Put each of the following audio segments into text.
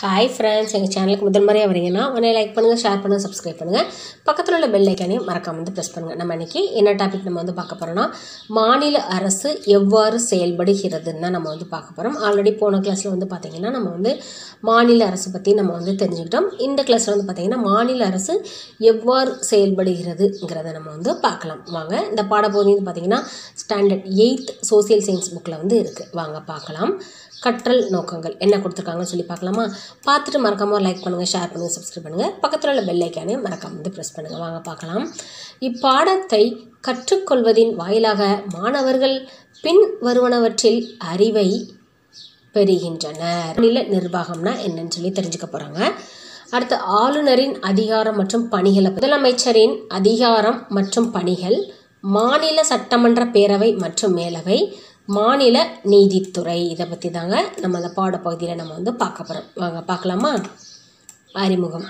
hi friends எங்கள் சேனலுக்கு முதல் முறையாக வரீங்கன்னா உடனே லைக் பண்ணுங்கள் ஷேர் பண்ணுங்கள் சப்ஸ்கிரைப் பண்ணுங்கள் பக்கத்தில் உள்ள பெல் ஐக்கானையும் மறக்காம வந்து ப்ரெஸ் பண்ணுங்கள் நம்ம இன்னைக்கு என்ன டாபிக் நம்ம வந்து பார்க்க போகிறோம்னா மாநில அரசு எவ்வாறு செயல்படுகிறதுன்னு தான் நம்ம வந்து பார்க்க போகிறோம் ஆல்ரெடி போன கிளாஸில் வந்து பார்த்திங்கன்னா நம்ம வந்து மாநில அரசு பற்றி நம்ம வந்து தெரிஞ்சுக்கிட்டோம் இந்த கிளாஸில் வந்து பார்த்திங்கன்னா மாநில அரசு எவ்வாறு செயல்படுகிறதுங்கிறத நம்ம வந்து பார்க்கலாம் வாங்க இந்த பாடப்பகுதி வந்து பார்த்திங்கன்னா ஸ்டாண்டர்ட் எயித் சோசியல் சயின்ஸ் புக்கில் வந்து இருக்குது வாங்க பார்க்கலாம் கற்றல் நோக்கங்கள் என்ன கொடுத்துருக்காங்கன்னு சொல்லி பார்க்கலாமா பார்த்துட்டு மறக்காம லைக் பண்ணுங்கள் ஷேர் பண்ணுங்கள் சப்ஸ்கிரைப் பண்ணுங்கள் பக்கத்தில் உள்ள பெல் ஐக்கானே மறக்காம வந்து ப்ரெஸ் பண்ணுங்கள் வாங்க பார்க்கலாம் இப்பாடத்தை கற்றுக்கொள்வதின் வாயிலாக மாணவர்கள் பின் வருவனவற்றில் அறிவை பெறுகின்றனர் மாநில நிர்வாகம்னா என்னன்னு சொல்லி தெரிஞ்சுக்க போகிறாங்க அடுத்து ஆளுநரின் அதிகாரம் மற்றும் பணிகளை முதலமைச்சரின் அதிகாரம் மற்றும் பணிகள் மாநில சட்டமன்ற பேரவை மற்றும் மேலவை மாநில நீதித்துறை இதை பற்றி தாங்க நம்ம அந்த பாடப்பகுதியில் நம்ம வந்து பார்க்க போகிறோம் வாங்க பார்க்கலாமா அறிமுகம்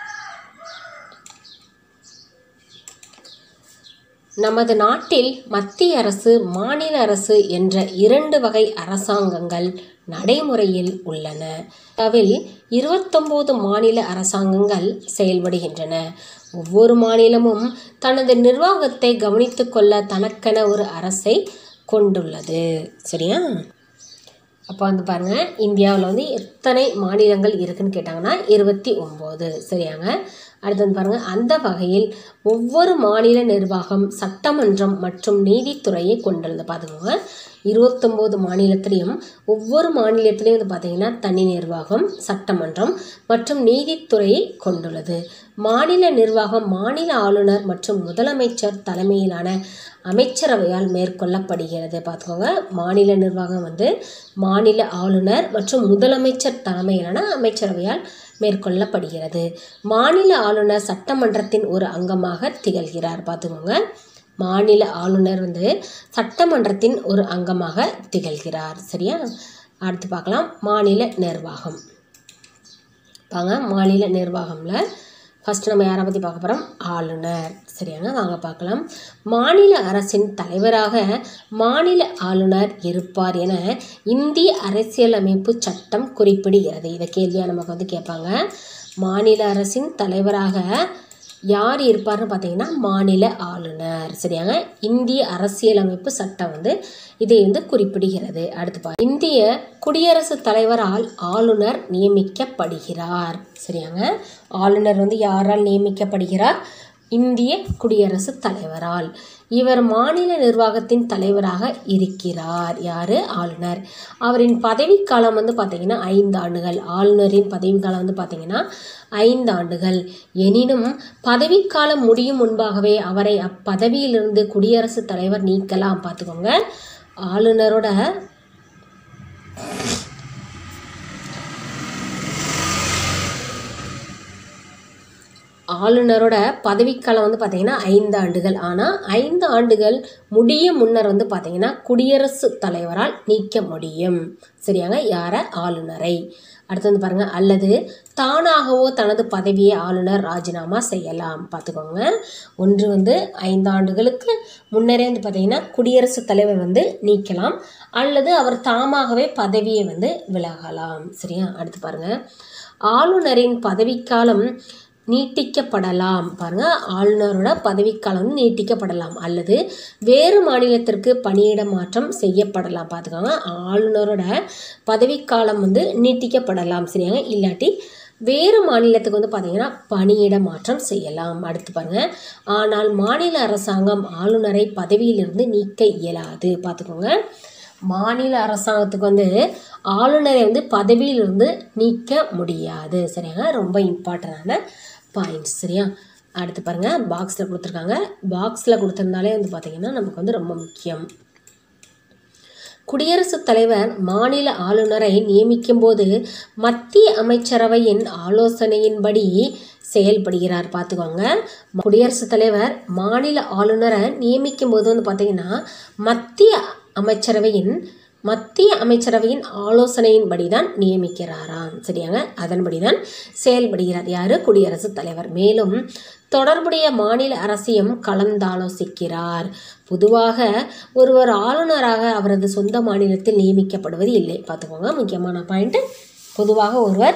நமது நாட்டில் மத்திய அரசு மாநில அரசு என்ற இரண்டு வகை அரசாங்கங்கள் நடைமுறையில் உள்ளன அதில் இருபத்தொம்போது மாநில அரசாங்கங்கள் செயல்படுகின்றன ஒவ்வொரு மாநிலமும் தனது நிர்வாகத்தை கவனித்துக் கொள்ள தனக்கென ஒரு அரசை கொண்டுள்ளது சரியா அப்போ வந்து பாருங்கள் இந்தியாவில் வந்து எத்தனை மாநிலங்கள் இருக்குன்னு கேட்டாங்கன்னா இருபத்தி ஒம்பது சரியாங்க அடுத்து வந்து பாருங்கள் அந்த வகையில் ஒவ்வொரு மாநில நிர்வாகம் சட்டமன்றம் மற்றும் நீதித்துறையை கொண்டுள்ளது பார்த்துக்கோங்க இருபத்தொம்போது மாநிலத்திலையும் ஒவ்வொரு மாநிலத்திலையும் வந்து பார்த்திங்கன்னா தனி நிர்வாகம் சட்டமன்றம் மற்றும் நீதித்துறையை கொண்டுள்ளது மாநில நிர்வாகம் மாநில ஆளுநர் மற்றும் முதலமைச்சர் தலைமையிலான அமைச்சரவையால் மேற்கொள்ளப்படுகிறது பார்த்துக்கோங்க மாநில நிர்வாகம் வந்து மாநில ஆளுநர் மற்றும் முதலமைச்சர் தலைமையிலான அமைச்சரவையால் மேற்கொள்ளப்படுகிறது மாநில ஆளுநர் சட்டமன்றத்தின் ஒரு அங்கமாக திகழ்கிறார் பார்த்துக்கோங்க மாநில ஆளுநர் வந்து சட்டமன்றத்தின் ஒரு அங்கமாக திகழ்கிறார் சரியா அடுத்து பார்க்கலாம் மாநில நிர்வாகம் பாங்க மாநில நிர்வாகமில் ஃபஸ்ட்டு நம்ம யாரை பற்றி பார்க்க போகிறோம் ஆளுநர் சரியாங்க வாங்க பார்க்கலாம் மாநில அரசின் தலைவராக மாநில ஆளுநர் இருப்பார் என இந்திய அரசியலமைப்பு சட்டம் குறிப்பிடுகிறது இதை கேள்வியாக நமக்கு வந்து கேட்பாங்க மாநில அரசின் தலைவராக யார் இருப்பார்னு பார்த்தீங்கன்னா மாநில ஆளுநர் சரியாங்க இந்திய அரசியலமைப்பு சட்டம் வந்து இதை வந்து குறிப்பிடுகிறது அடுத்து பா இந்திய குடியரசுத் தலைவரால் ஆளுநர் நியமிக்கப்படுகிறார் சரியாங்க ஆளுநர் வந்து யாரால் நியமிக்கப்படுகிறார் இந்திய குடியரசுத் தலைவரால் இவர் மாநில நிர்வாகத்தின் தலைவராக இருக்கிறார் யார் ஆளுநர் அவரின் பதவிக்காலம் வந்து பார்த்திங்கன்னா ஐந்து ஆண்டுகள் ஆளுநரின் பதவிக்காலம் வந்து பார்த்திங்கன்னா ஐந்து ஆண்டுகள் எனினும் பதவிக்காலம் முடியும் முன்பாகவே அவரை அப்பதவியிலிருந்து குடியரசுத் தலைவர் நீக்கலாம் பார்த்துக்கோங்க ஆளுநரோட ஆளுநரோட பதவிக்காலம் வந்து பார்த்திங்கன்னா ஐந்து ஆண்டுகள் ஆனால் ஐந்து ஆண்டுகள் முடிய முன்னர் வந்து பார்த்திங்கன்னா குடியரசுத் தலைவரால் நீக்க முடியும் சரியாங்க யாரை ஆளுநரை அடுத்து வந்து பாருங்கள் அல்லது தானாகவோ தனது பதவியை ஆளுநர் ராஜினாமா செய்யலாம் பார்த்துக்கோங்க ஒன்று வந்து ஐந்து ஆண்டுகளுக்கு முன்னரே வந்து பார்த்திங்கன்னா குடியரசுத் தலைவர் வந்து நீக்கலாம் அல்லது அவர் தாமாகவே பதவியை வந்து விலகலாம் சரியா அடுத்து பாருங்கள் ஆளுநரின் பதவிக்காலம் நீட்டிக்கப்படலாம் பாருங்க ஆளுநரோட பதவிக்காலம் வந்து நீட்டிக்கப்படலாம் அல்லது வேறு மாநிலத்திற்கு பணியிட மாற்றம் செய்யப்படலாம் பார்த்துக்கோங்க ஆளுநரோட பதவிக்காலம் வந்து நீட்டிக்கப்படலாம் சரியாங்க இல்லாட்டி வேறு மாநிலத்துக்கு வந்து பார்த்திங்கன்னா பணியிட மாற்றம் செய்யலாம் அடுத்து பாருங்க ஆனால் மாநில அரசாங்கம் ஆளுநரை பதவியிலிருந்து நீக்க இயலாது பார்த்துக்கோங்க மாநில அரசாங்கத்துக்கு வந்து ஆளுநரை வந்து பதவியிலிருந்து நீக்க முடியாது சரியாங்க ரொம்ப இம்பார்ட்டண்டான பாயிண்ட்ஸ் சரியா அடுத்து பாருங்கள் பாக்ஸில் கொடுத்துருக்காங்க பாக்ஸில் கொடுத்துருந்தாலே வந்து பார்த்திங்கன்னா நமக்கு வந்து ரொம்ப முக்கியம் குடியரசுத் தலைவர் மாநில ஆளுநரை நியமிக்கும் போது மத்திய அமைச்சரவையின் ஆலோசனையின்படி செயல்படுகிறார் பார்த்துக்கோங்க குடியரசுத் தலைவர் மாநில ஆளுநரை நியமிக்கும் போது வந்து பார்த்திங்கன்னா மத்திய அமைச்சரவையின் மத்திய அமைச்சரவையின் ஆலோசனையின்படி தான் நியமிக்கிறாராம் சரியாங்க அதன்படி தான் செயல்படுகிறார் யார் குடியரசுத் தலைவர் மேலும் தொடர்புடைய மாநில அரசையும் கலந்தாலோசிக்கிறார் பொதுவாக ஒருவர் ஆளுநராக அவரது சொந்த மாநிலத்தில் நியமிக்கப்படுவது இல்லை பார்த்துக்கோங்க முக்கியமான பாயிண்ட் பொதுவாக ஒருவர்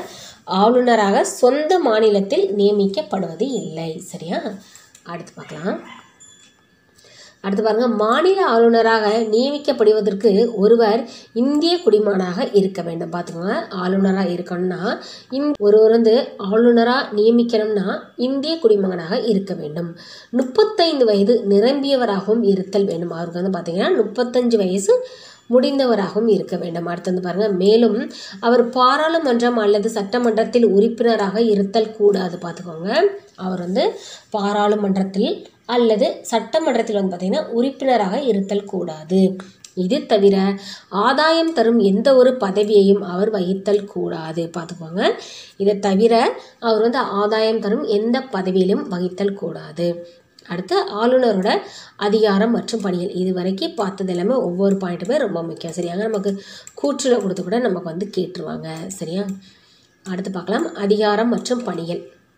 ஆளுநராக சொந்த மாநிலத்தில் நியமிக்கப்படுவது இல்லை சரியா அடுத்து பார்க்கலாம் அடுத்து பாருங்க மாநில ஆளுநராக நியமிக்கப்படுவதற்கு ஒருவர் இந்திய குடிமகனாக இருக்க வேண்டும் பார்த்துக்கோங்க ஆளுநராக இருக்கணும்னா இந் ஒருவர் வந்து ஆளுநராக நியமிக்கணும்னா இந்திய குடிமகனாக இருக்க வேண்டும் முப்பத்தைந்து வயது நிரம்பியவராகவும் இருத்தல் வேண்டும் அவருக்கு வந்து பார்த்தீங்கன்னா முப்பத்தஞ்சு வயசு முடிந்தவராகவும் இருக்க வேண்டும் அடுத்து வந்து பாருங்க மேலும் அவர் பாராளுமன்றம் அல்லது சட்டமன்றத்தில் உறுப்பினராக இருத்தல் கூடாது பார்த்துக்கோங்க அவர் வந்து பாராளுமன்றத்தில் அல்லது சட்டமன்றத்தில் வந்து பார்த்தீங்கன்னா உறுப்பினராக இருத்தல் கூடாது இது தவிர ஆதாயம் தரும் எந்த ஒரு பதவியையும் அவர் வகித்தல் கூடாது பார்த்துக்கோங்க இதை தவிர அவர் வந்து ஆதாயம் தரும் எந்த பதவியிலும் வகித்தல் கூடாது அடுத்து ஆளுநரோட அதிகாரம் மற்றும் பணிகள் இது வரைக்கும் பார்த்தது எல்லாமே ஒவ்வொரு பாயிண்ட்டுமே ரொம்ப முக்கியம் சரியாங்க நமக்கு கூற்றில் கொடுத்து கூட நமக்கு வந்து கேட்டுருவாங்க சரியா அடுத்து பார்க்கலாம் அதிகாரம் மற்றும் பணிகள்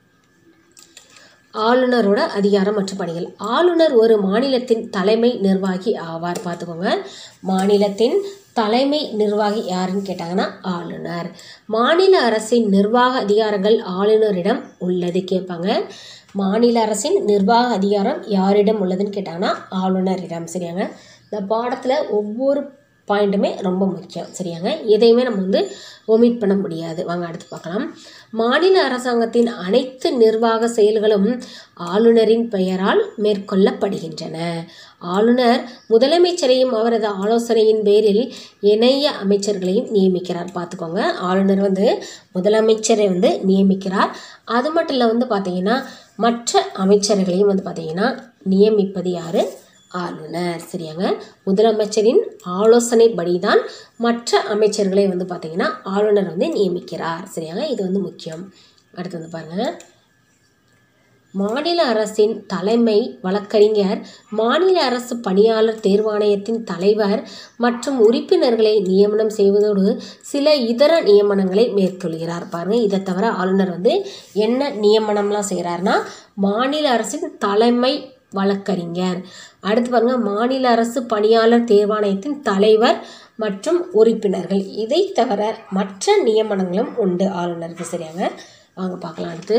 ஆளுநரோட அதிகாரம் மற்றும் பணிகள் ஆளுநர் ஒரு மாநிலத்தின் தலைமை நிர்வாகி ஆவார் பார்த்துக்கோங்க மாநிலத்தின் தலைமை நிர்வாகி யாருன்னு கேட்டாங்கன்னா ஆளுநர் மாநில அரசின் நிர்வாக அதிகாரங்கள் ஆளுநரிடம் உள்ளது கேட்பாங்க மாநில அரசின் நிர்வாக அதிகாரம் யாரிடம் உள்ளதுன்னு கேட்டாங்கன்னா ஆளுநரிடம் சரியாங்க இந்த பாடத்தில் ஒவ்வொரு பாயிண்ட்டுமே ரொம்ப முக்கியம் சரியாங்க எதையுமே நம்ம வந்து ஒமிட் பண்ண முடியாது வாங்க அடுத்து பார்க்கலாம் மாநில அரசாங்கத்தின் அனைத்து நிர்வாக செயல்களும் ஆளுநரின் பெயரால் மேற்கொள்ளப்படுகின்றன ஆளுநர் முதலமைச்சரையும் அவரது ஆலோசனையின் பேரில் இணைய அமைச்சர்களையும் நியமிக்கிறார் பார்த்துக்கோங்க ஆளுநர் வந்து முதலமைச்சரை வந்து நியமிக்கிறார் அது மட்டும் இல்லை வந்து பார்த்தீங்கன்னா மற்ற அமைச்சர்களையும் வந்து பார்த்தீங்கன்னா நியமிப்பது யார் ஆளுநர் சரியாங்க முதலமைச்சரின் ஆலோசனைப்படி தான் மற்ற அமைச்சர்களை வந்து பார்த்தீங்கன்னா ஆளுநர் வந்து நியமிக்கிறார் சரியாங்க இது வந்து முக்கியம் அடுத்து வந்து பாருங்கள் மாநில அரசின் தலைமை வழக்கறிஞர் மாநில அரசு பணியாளர் தேர்வாணையத்தின் தலைவர் மற்றும் உறுப்பினர்களை நியமனம் செய்வதோடு சில இதர நியமனங்களை மேற்கொள்கிறார் பாருங்க இதை தவிர ஆளுநர் வந்து என்ன நியமனம்லாம் செய்கிறாருன்னா மாநில அரசின் தலைமை வழக்கறிஞர் அடுத்து பாருங்க மாநில அரசு பணியாளர் தேர்வாணையத்தின் தலைவர் மற்றும் உறுப்பினர்கள் இதை தவிர மற்ற நியமனங்களும் உண்டு ஆளுநருக்கு சரியாங்க வாங்க பார்க்கலாம் அடுத்து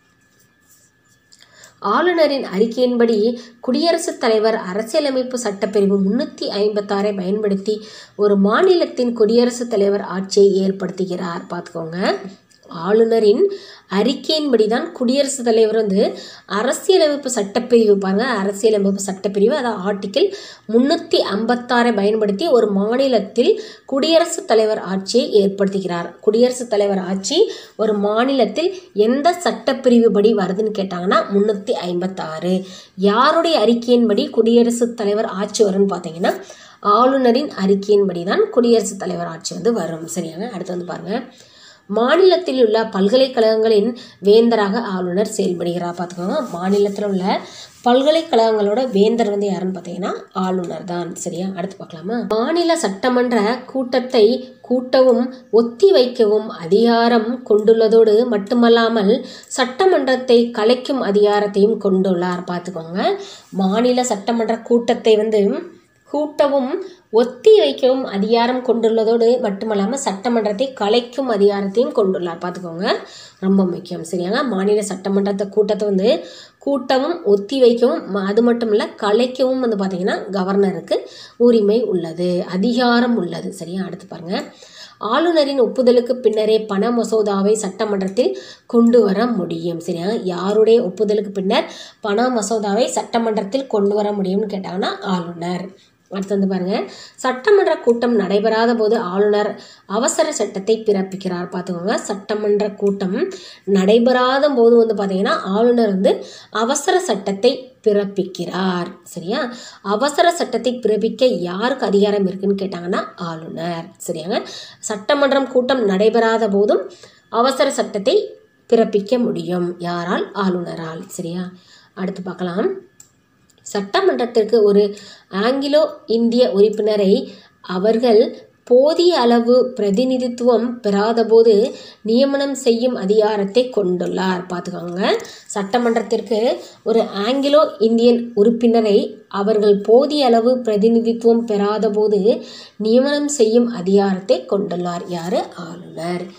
ஆளுநரின் அறிக்கையின்படி குடியரசுத் தலைவர் அரசியலமைப்பு சட்டப்பிரிவு முன்னூற்றி ஐம்பத்தாறை பயன்படுத்தி ஒரு மாநிலத்தின் குடியரசுத் தலைவர் ஆட்சியை ஏற்படுத்துகிறார் பார்த்துக்கோங்க ஆளுநரின் அறிக்கையின்படி தான் குடியரசுத் தலைவர் வந்து அரசியலமைப்பு சட்டப்பிரிவு பாருங்க அரசியலமைப்பு சட்டப்பிரிவு அதாவது ஆர்டிக்கிள் முன்னூற்றி ஐம்பத்தாறை பயன்படுத்தி ஒரு மாநிலத்தில் குடியரசுத் தலைவர் ஆட்சியை ஏற்படுத்துகிறார் குடியரசுத் தலைவர் ஆட்சி ஒரு மாநிலத்தில் எந்த சட்டப்பிரிவு படி வருதுன்னு கேட்டாங்கன்னா முன்னூற்றி ஐம்பத்தாறு யாருடைய அறிக்கையின்படி குடியரசுத் தலைவர் ஆட்சி வரும்னு பார்த்தீங்கன்னா ஆளுநரின் அறிக்கையின்படி தான் குடியரசுத் தலைவர் ஆட்சி வந்து வரும் சரியாங்க அடுத்து வந்து பாருங்கள் மாநிலத்தில் உள்ள பல்கலைக்கழகங்களின் வேந்தராக ஆளுநர் செயல்படுகிறார் பார்த்துக்கோங்க மாநிலத்தில் உள்ள பல்கலைக்கழகங்களோட வேந்தர் வந்து யாருன்னு பார்த்தீங்கன்னா ஆளுநர் தான் சரியா அடுத்து பார்க்கலாமா மாநில சட்டமன்ற கூட்டத்தை கூட்டவும் ஒத்தி வைக்கவும் அதிகாரம் கொண்டுள்ளதோடு மட்டுமல்லாமல் சட்டமன்றத்தை கலைக்கும் அதிகாரத்தையும் கொண்டுள்ளார் பார்த்துக்கோங்க மாநில சட்டமன்ற கூட்டத்தை வந்து கூட்டவும் ஒத்தி வைக்கவும் அதிகாரம் கொண்டுள்ளதோடு மட்டுமல்லாமல் சட்டமன்றத்தை கலைக்கும் அதிகாரத்தையும் கொண்டுள்ளார் பார்த்துக்கோங்க ரொம்ப முக்கியம் சரியாங்க மாநில சட்டமன்றத்தை கூட்டத்தை வந்து கூட்டவும் ஒத்தி வைக்கவும் ம- அது மட்டும் இல்லை கலைக்கவும் வந்து பார்த்திங்கன்னா கவர்னருக்கு உரிமை உள்ளது அதிகாரம் உள்ளது சரியா அடுத்து பாருங்க ஆளுநரின் ஒப்புதலுக்கு பின்னரே பண மசோதாவை சட்டமன்றத்தில் கொண்டு வர முடியும் சரியா யாருடைய ஒப்புதலுக்கு பின்னர் பண மசோதாவை சட்டமன்றத்தில் கொண்டு வர முடியும்னு கேட்டாங்கன்னா ஆளுநர் அடுத்து வந்து பாருங்க சட்டமன்ற கூட்டம் நடைபெறாத போது ஆளுநர் அவசர சட்டத்தை பிறப்பிக்கிறார் பார்த்துக்கோங்க சட்டமன்ற கூட்டம் நடைபெறாத போது வந்து பார்த்தீங்கன்னா ஆளுநர் வந்து அவசர சட்டத்தை பிறப்பிக்கிறார் சரியா அவசர சட்டத்தை பிறப்பிக்க யாருக்கு அதிகாரம் இருக்குன்னு கேட்டாங்கன்னா ஆளுநர் சரியாங்க சட்டமன்றம் கூட்டம் நடைபெறாத போதும் அவசர சட்டத்தை பிறப்பிக்க முடியும் யாரால் ஆளுநரால் சரியா அடுத்து பார்க்கலாம் சட்டமன்றத்திற்கு ஒரு ஆங்கிலோ இந்திய உறுப்பினரை அவர்கள் போதிய அளவு பிரதிநிதித்துவம் பெறாதபோது நியமனம் செய்யும் அதிகாரத்தை கொண்டுள்ளார் பார்த்துக்கோங்க சட்டமன்றத்திற்கு ஒரு ஆங்கிலோ இந்தியன் உறுப்பினரை அவர்கள் போதிய அளவு பிரதிநிதித்துவம் பெறாதபோது நியமனம் செய்யும் அதிகாரத்தை கொண்டுள்ளார் யார் ஆளுநர்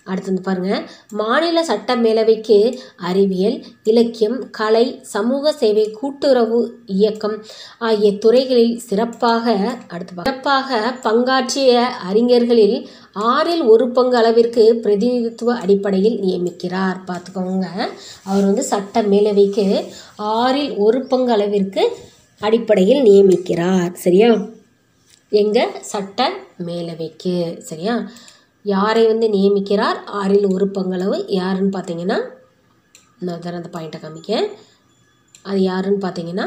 அடுத்து வந்து பாருங்க மாநில சட்ட மேலவைக்கு அறிவியல் இலக்கியம் கலை சமூக சேவை கூட்டுறவு இயக்கம் ஆகிய துறைகளில் சிறப்பாக அடுத்து பா- சிறப்பாக பங்காற்றிய அறிஞர்களில் ஆறில் ஒரு பங்கு அளவிற்கு பிரதிநிதித்துவ அடிப்படையில் நியமிக்கிறார் பார்த்துக்கோங்க அவர் வந்து சட்ட மேலவைக்கு ஆறில் ஒரு பங்கு அளவிற்கு அடிப்படையில் நியமிக்கிறார் சரியா எங்க சட்ட மேலவைக்கு சரியா யாரை வந்து நியமிக்கிறார் ஆறில் ஒரு பங்களவு யாருன்னு பார்த்தீங்கன்னா நான் தர அந்த பாயிண்ட்டை காமிக்க அது யாருன்னு பார்த்தீங்கன்னா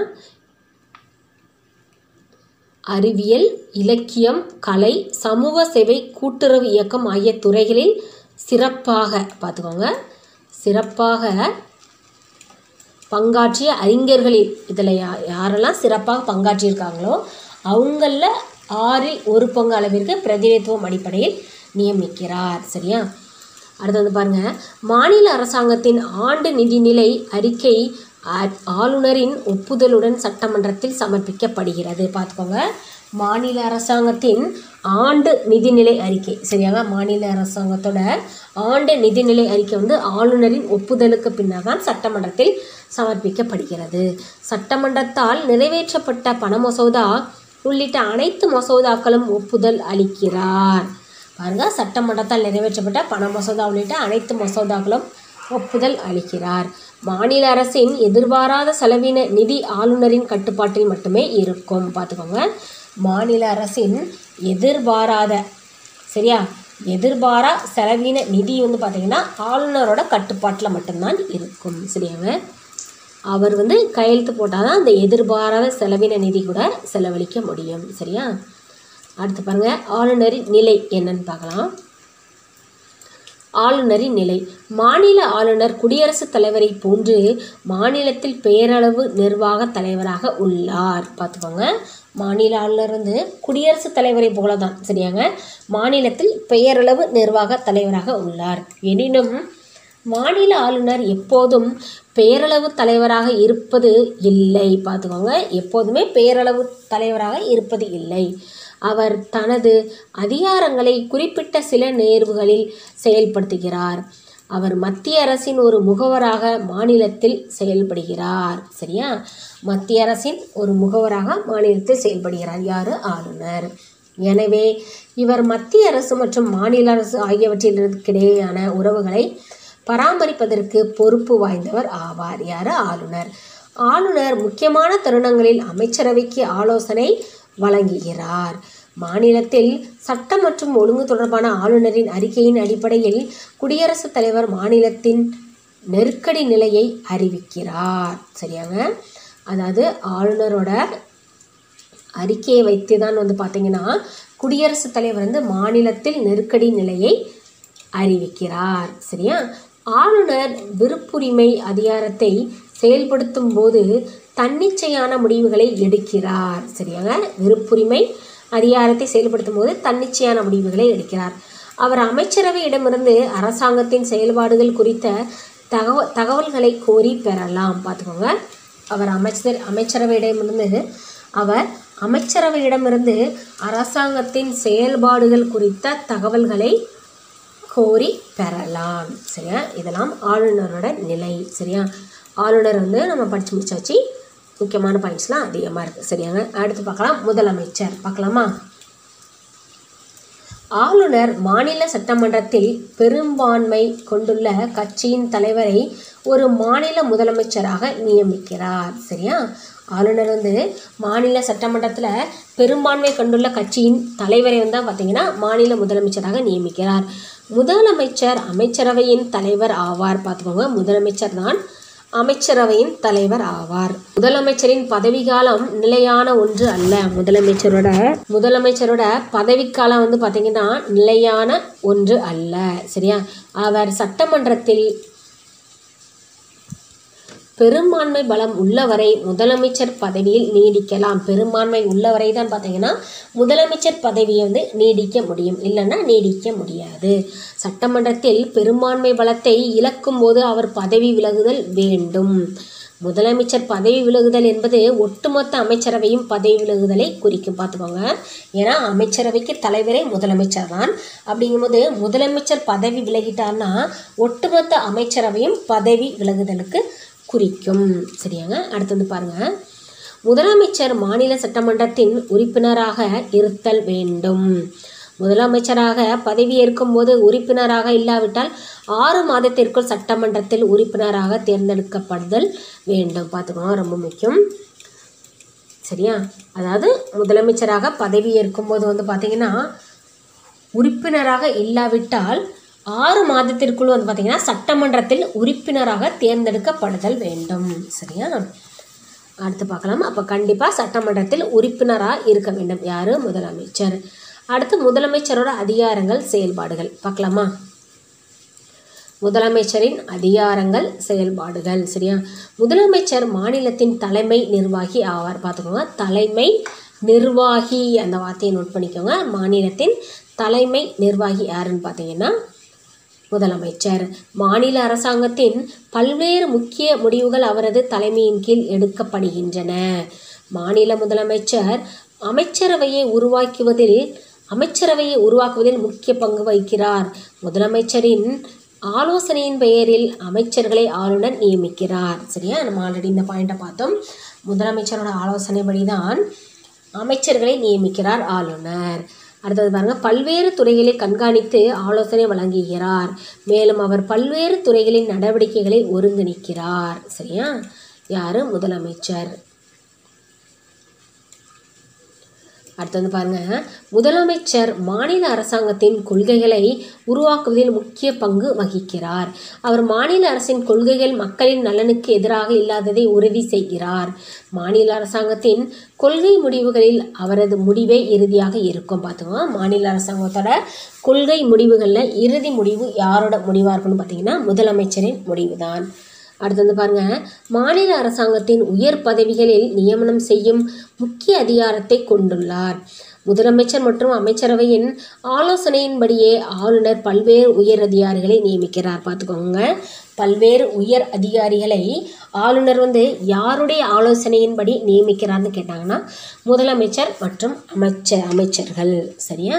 அறிவியல் இலக்கியம் கலை சமூக சேவை கூட்டுறவு இயக்கம் ஆகிய துறைகளில் சிறப்பாக பார்த்துக்கோங்க சிறப்பாக பங்காற்றிய அறிஞர்களில் இதில் யா யாரெல்லாம் சிறப்பாக பங்காற்றியிருக்காங்களோ அவங்களில் ஆறில் ஒரு பங்கு அளவிற்கு பிரதிநிதித்துவம் அடிப்படையில் நியமிக்கிறார் சரியா அடுத்து வந்து பாருங்க மாநில அரசாங்கத்தின் ஆண்டு நிதிநிலை அறிக்கை ஆ- ஆளுநரின் ஒப்புதலுடன் சட்டமன்றத்தில் சமர்ப்பிக்கப்படுகிறது பார்த்துக்கோங்க மாநில அரசாங்கத்தின் ஆண்டு நிதிநிலை அறிக்கை சரியாங்க மாநில அரசாங்கத்தோட ஆண்டு நிதிநிலை அறிக்கை வந்து ஆளுநரின் ஒப்புதலுக்கு பின்னர் தான் சட்டமன்றத்தில் சமர்ப்பிக்கப்படுகிறது சட்டமன்றத்தால் நிறைவேற்றப்பட்ட பண மசோதா உள்ளிட்ட அனைத்து மசோதாக்களும் ஒப்புதல் அளிக்கிறார் பாருங்க சட்டமன்றத்தால் நிறைவேற்றப்பட்ட பண மசோதா உள்ளிட்ட அனைத்து மசோதாக்களும் ஒப்புதல் அளிக்கிறார் மாநில அரசின் எதிர்பாராத செலவின நிதி ஆளுநரின் கட்டுப்பாட்டில் மட்டுமே இருக்கும் பார்த்துக்கோங்க மாநில அரசின் எதிர்பாராத சரியா எதிர்பாரா செலவின நிதி வந்து பார்த்தீங்கன்னா ஆளுநரோட கட்டுப்பாட்டில் மட்டும்தான் இருக்கும் சரியாங்க அவர் வந்து கையெழுத்து போட்டால் தான் அந்த எதிர்பாராத செலவின நிதி கூட செலவழிக்க முடியும் சரியா அடுத்து பாருங்க ஆளுநரின் நிலை என்னன்னு பார்க்கலாம் ஆளுநரின் நிலை மாநில ஆளுநர் குடியரசுத் தலைவரை போன்று மாநிலத்தில் பேரளவு நிர்வாக தலைவராக உள்ளார் பார்த்துக்கோங்க மாநில ஆளுநர் வந்து குடியரசுத் தலைவரை போல தான் சரியாங்க மாநிலத்தில் பெயரளவு நிர்வாக தலைவராக உள்ளார் எனினும் மாநில ஆளுநர் எப்போதும் பெயரளவு தலைவராக இருப்பது இல்லை பார்த்துக்கோங்க எப்போதுமே பெயரளவு தலைவராக இருப்பது இல்லை அவர் தனது அதிகாரங்களை குறிப்பிட்ட சில நேர்வுகளில் செயல்படுத்துகிறார் அவர் மத்திய அரசின் ஒரு முகவராக மாநிலத்தில் செயல்படுகிறார் சரியா மத்திய அரசின் ஒரு முகவராக மாநிலத்தில் செயல்படுகிறார் யார் ஆளுநர் எனவே இவர் மத்திய அரசு மற்றும் மாநில அரசு ஆகியவற்றிற்கிடையேயான உறவுகளை பராமரிப்பதற்கு பொறுப்பு வாய்ந்தவர் ஆவார் யார் ஆளுநர் ஆளுநர் முக்கியமான தருணங்களில் அமைச்சரவைக்கு ஆலோசனை வழங்குகிறார் மாநிலத்தில் சட்டம் மற்றும் ஒழுங்கு தொடர்பான ஆளுநரின் அறிக்கையின் அடிப்படையில் குடியரசுத் தலைவர் மாநிலத்தின் நெருக்கடி நிலையை அறிவிக்கிறார் சரியாங்க அதாவது ஆளுநரோட அறிக்கையை வைத்து தான் வந்து பார்த்தீங்கன்னா குடியரசுத் தலைவர் வந்து மாநிலத்தில் நெருக்கடி நிலையை அறிவிக்கிறார் சரியா ஆளுநர் விருப்புரிமை அதிகாரத்தை செயல்படுத்தும் போது தன்னிச்சையான முடிவுகளை எடுக்கிறார் சரியாங்க விருப்புரிமை அதிகாரத்தை செயல்படுத்தும் போது தன்னிச்சையான முடிவுகளை எடுக்கிறார் அவர் அமைச்சரவையிடமிருந்து அரசாங்கத்தின் செயல்பாடுகள் குறித்த தகவ தகவல்களை கோரி பெறலாம் பார்த்துக்கோங்க அவர் அமைச்சர் அமைச்சரவையிடமிருந்து அவர் அமைச்சரவையிடமிருந்து அரசாங்கத்தின் செயல்பாடுகள் குறித்த தகவல்களை கோரி பெறலாம் சரியா இதெல்லாம் ஆளுநரோட நிலை சரியா ஆளுநர் வந்து நம்ம படித்து முடிச்சாச்சு முக்கியமான பாயிண்ட்ஸ்லாம் அதிகமாக இருக்குது சரியாங்க அடுத்து பார்க்கலாம் முதலமைச்சர் பார்க்கலாமா ஆளுநர் மாநில சட்டமன்றத்தில் பெரும்பான்மை கொண்டுள்ள கட்சியின் தலைவரை ஒரு மாநில முதலமைச்சராக நியமிக்கிறார் சரியா ஆளுநர் வந்து மாநில சட்டமன்றத்தில் பெரும்பான்மை கொண்டுள்ள கட்சியின் தலைவரை வந்து பார்த்தீங்கன்னா மாநில முதலமைச்சராக நியமிக்கிறார் முதலமைச்சர் அமைச்சரவையின் தலைவர் ஆவார் பார்த்துக்கோங்க முதலமைச்சர் தான் அமைச்சரவையின் தலைவர் ஆவார் முதலமைச்சரின் பதவிக்காலம் நிலையான ஒன்று அல்ல முதலமைச்சரோட முதலமைச்சரோட பதவிக்காலம் வந்து பார்த்தீங்கன்னா நிலையான ஒன்று அல்ல சரியா அவர் சட்டமன்றத்தில் பெரும்பான்மை பலம் உள்ளவரை முதலமைச்சர் பதவியில் நீடிக்கலாம் பெரும்பான்மை உள்ளவரை தான் பார்த்தீங்கன்னா முதலமைச்சர் பதவியை வந்து நீடிக்க முடியும் இல்லைன்னா நீடிக்க முடியாது சட்டமன்றத்தில் பெரும்பான்மை பலத்தை இழக்கும் போது அவர் பதவி விலகுதல் வேண்டும் முதலமைச்சர் பதவி விலகுதல் என்பது ஒட்டுமொத்த அமைச்சரவையும் பதவி விலகுதலை குறிக்கும் பார்த்துக்கோங்க ஏன்னா அமைச்சரவைக்கு தலைவரே முதலமைச்சர் தான் அப்படிங்கும்போது முதலமைச்சர் பதவி விலகிட்டார்னா ஒட்டுமொத்த அமைச்சரவையும் பதவி விலகுதலுக்கு குறிக்கும் சரியாங்க அடுத்து வந்து பாருங்க முதலமைச்சர் மாநில சட்டமன்றத்தின் உறுப்பினராக இருத்தல் வேண்டும் முதலமைச்சராக பதவியேற்கும் போது உறுப்பினராக இல்லாவிட்டால் ஆறு மாதத்திற்குள் சட்டமன்றத்தில் உறுப்பினராக தேர்ந்தெடுக்கப்படுதல் வேண்டும் பார்த்துக்கோங்க ரொம்ப முக்கியம் சரியா அதாவது முதலமைச்சராக பதவியேற்கும் போது வந்து பார்த்தீங்கன்னா உறுப்பினராக இல்லாவிட்டால் ஆறு மாதத்திற்குள் வந்து பார்த்தீங்கன்னா சட்டமன்றத்தில் உறுப்பினராக தேர்ந்தெடுக்கப்படுதல் வேண்டும் சரியா அடுத்து பார்க்கலாம் அப்போ கண்டிப்பாக சட்டமன்றத்தில் உறுப்பினராக இருக்க வேண்டும் யார் முதலமைச்சர் அடுத்து முதலமைச்சரோட அதிகாரங்கள் செயல்பாடுகள் பார்க்கலாமா முதலமைச்சரின் அதிகாரங்கள் செயல்பாடுகள் சரியா முதலமைச்சர் மாநிலத்தின் தலைமை நிர்வாகி ஆவார் பார்த்துக்கோங்க தலைமை நிர்வாகி அந்த வார்த்தையை நோட் பண்ணிக்கோங்க மாநிலத்தின் தலைமை நிர்வாகி யாருன்னு பார்த்தீங்கன்னா முதலமைச்சர் மாநில அரசாங்கத்தின் பல்வேறு முக்கிய முடிவுகள் அவரது தலைமையின் கீழ் எடுக்கப்படுகின்றன மாநில முதலமைச்சர் அமைச்சரவையை உருவாக்குவதில் அமைச்சரவையை உருவாக்குவதில் முக்கிய பங்கு வகிக்கிறார் முதலமைச்சரின் ஆலோசனையின் பெயரில் அமைச்சர்களை ஆளுநர் நியமிக்கிறார் சரியா நம்ம ஆல்ரெடி இந்த பாயிண்ட்டை பார்த்தோம் முதலமைச்சரோட ஆலோசனைப்படி தான் அமைச்சர்களை நியமிக்கிறார் ஆளுநர் அடுத்தது பாருங்க பல்வேறு துறைகளை கண்காணித்து ஆலோசனை வழங்குகிறார் மேலும் அவர் பல்வேறு துறைகளின் நடவடிக்கைகளை ஒருங்கிணைக்கிறார் சரியா யாரு முதலமைச்சர் அடுத்து வந்து பாருங்க முதலமைச்சர் மாநில அரசாங்கத்தின் கொள்கைகளை உருவாக்குவதில் முக்கிய பங்கு வகிக்கிறார் அவர் மாநில அரசின் கொள்கைகள் மக்களின் நலனுக்கு எதிராக இல்லாததை உறுதி செய்கிறார் மாநில அரசாங்கத்தின் கொள்கை முடிவுகளில் அவரது முடிவே இறுதியாக இருக்கும் பார்த்துக்கோங்க மாநில அரசாங்கத்தோட கொள்கை முடிவுகளில் இறுதி முடிவு யாரோட முடிவாக இருக்குன்னு பார்த்தீங்கன்னா முதலமைச்சரின் முடிவு தான் அடுத்து வந்து பாருங்க மாநில அரசாங்கத்தின் உயர் பதவிகளில் நியமனம் செய்யும் முக்கிய அதிகாரத்தை கொண்டுள்ளார் முதலமைச்சர் மற்றும் அமைச்சரவையின் ஆலோசனையின்படியே ஆளுநர் பல்வேறு உயர் அதிகாரிகளை நியமிக்கிறார் பார்த்துக்கோங்க பல்வேறு உயர் அதிகாரிகளை ஆளுநர் வந்து யாருடைய ஆலோசனையின்படி நியமிக்கிறார்னு கேட்டாங்கன்னா முதலமைச்சர் மற்றும் அமைச்சர் அமைச்சர்கள் சரியா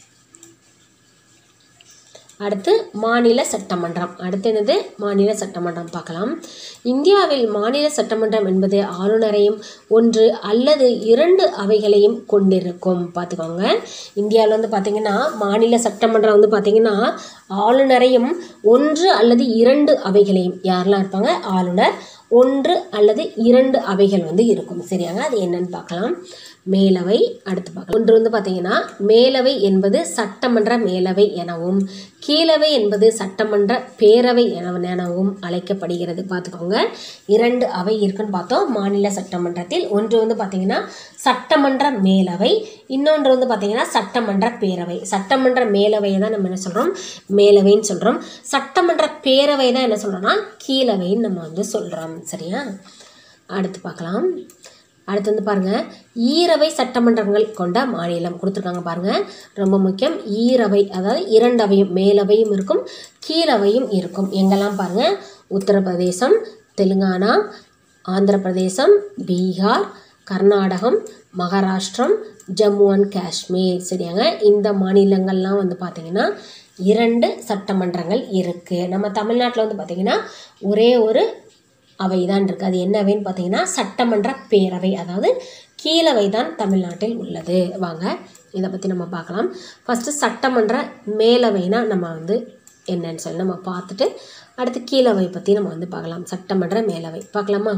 அடுத்து மாநில சட்டமன்றம் அடுத்து என்னது மாநில சட்டமன்றம் பார்க்கலாம் இந்தியாவில் மாநில சட்டமன்றம் என்பது ஆளுநரையும் ஒன்று அல்லது இரண்டு அவைகளையும் கொண்டிருக்கும் பார்த்துக்கோங்க இந்தியாவில் வந்து பார்த்திங்கன்னா மாநில சட்டமன்றம் வந்து பார்த்திங்கன்னா ஆளுநரையும் ஒன்று அல்லது இரண்டு அவைகளையும் யாரெல்லாம் இருப்பாங்க ஆளுநர் ஒன்று அல்லது இரண்டு அவைகள் வந்து இருக்கும் சரியாங்க அது என்னன்னு பார்க்கலாம் மேலவை அடுத்து பார்க்கலாம் ஒன்று வந்து பார்த்தீங்கன்னா மேலவை என்பது சட்டமன்ற மேலவை எனவும் கீழவை என்பது சட்டமன்ற பேரவை என எனவும் அழைக்கப்படுகிறது பார்த்துக்கோங்க இரண்டு அவை இருக்குன்னு பார்த்தோம் மாநில சட்டமன்றத்தில் ஒன்று வந்து பார்த்தீங்கன்னா சட்டமன்ற மேலவை இன்னொன்று வந்து பார்த்தீங்கன்னா சட்டமன்ற பேரவை சட்டமன்ற மேலவையை தான் நம்ம என்ன சொல்கிறோம் மேலவைன்னு சொல்கிறோம் சட்டமன்ற பேரவை தான் என்ன சொல்கிறோம்னா கீழவைன்னு நம்ம வந்து சொல்கிறோம் சரியா அடுத்து பார்க்கலாம் அடுத்து வந்து பாருங்கள் ஈரவை சட்டமன்றங்கள் கொண்ட மாநிலம் கொடுத்துருக்காங்க பாருங்கள் ரொம்ப முக்கியம் ஈரவை அதாவது இரண்டவையும் மேலவையும் இருக்கும் கீழவையும் இருக்கும் எங்கெல்லாம் பாருங்கள் உத்தரப்பிரதேசம் தெலுங்கானா ஆந்திர பிரதேசம் பீகார் கர்நாடகம் மகாராஷ்டிரம் ஜம்மு அண்ட் காஷ்மீர் சரியாங்க இந்த மாநிலங்கள்லாம் வந்து பார்த்திங்கன்னா இரண்டு சட்டமன்றங்கள் இருக்குது நம்ம தமிழ்நாட்டில் வந்து பார்த்திங்கன்னா ஒரே ஒரு அவை தான் இருக்குது அது என்ன அவைன்னு பார்த்தீங்கன்னா சட்டமன்ற பேரவை அதாவது கீழவை தான் தமிழ்நாட்டில் உள்ளது வாங்க இதை பற்றி நம்ம பார்க்கலாம் ஃபஸ்ட்டு சட்டமன்ற மேலவைனா நம்ம வந்து என்னன்னு சொல்லி நம்ம பார்த்துட்டு அடுத்து கீழவை பற்றி நம்ம வந்து பார்க்கலாம் சட்டமன்ற மேலவை பார்க்கலாமா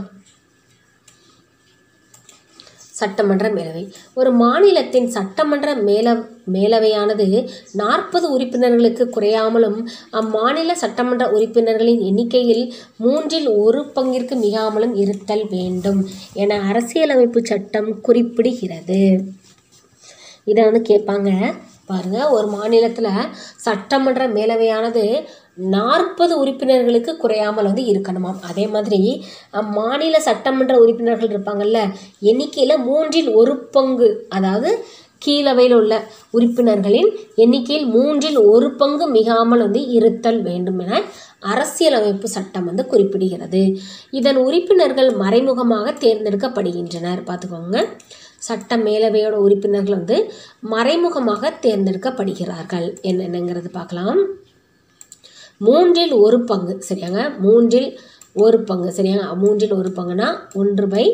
சட்டமன்ற மேலவை ஒரு மாநிலத்தின் சட்டமன்ற மேல மேலவையானது நாற்பது உறுப்பினர்களுக்கு குறையாமலும் அம்மாநில சட்டமன்ற உறுப்பினர்களின் எண்ணிக்கையில் மூன்றில் ஒரு பங்கிற்கு மிகாமலும் இருத்தல் வேண்டும் என அரசியலமைப்பு சட்டம் குறிப்பிடுகிறது இதை வந்து கேட்பாங்க பாருங்க ஒரு மாநிலத்தில் சட்டமன்ற மேலவையானது நாற்பது உறுப்பினர்களுக்கு குறையாமல் வந்து இருக்கணுமாம் அதே மாதிரி அம்மாநில சட்டமன்ற உறுப்பினர்கள் இருப்பாங்கல்ல எண்ணிக்கையில் மூன்றில் ஒரு பங்கு அதாவது கீழவையில் உள்ள உறுப்பினர்களின் எண்ணிக்கையில் மூன்றில் ஒரு பங்கு மிகாமல் வந்து இருத்தல் வேண்டும் என அரசியலமைப்பு சட்டம் வந்து குறிப்பிடுகிறது இதன் உறுப்பினர்கள் மறைமுகமாக தேர்ந்தெடுக்கப்படுகின்றனர் பார்த்துக்கோங்க சட்ட மேலவையோட உறுப்பினர்கள் வந்து மறைமுகமாக தேர்ந்தெடுக்கப்படுகிறார்கள் என்னென்னங்கிறது பார்க்கலாம் மூன்றில் ஒரு பங்கு சரியாங்க மூன்றில் ஒரு பங்கு சரியாங்க மூன்றில் ஒரு பங்குனா ஒன்று பை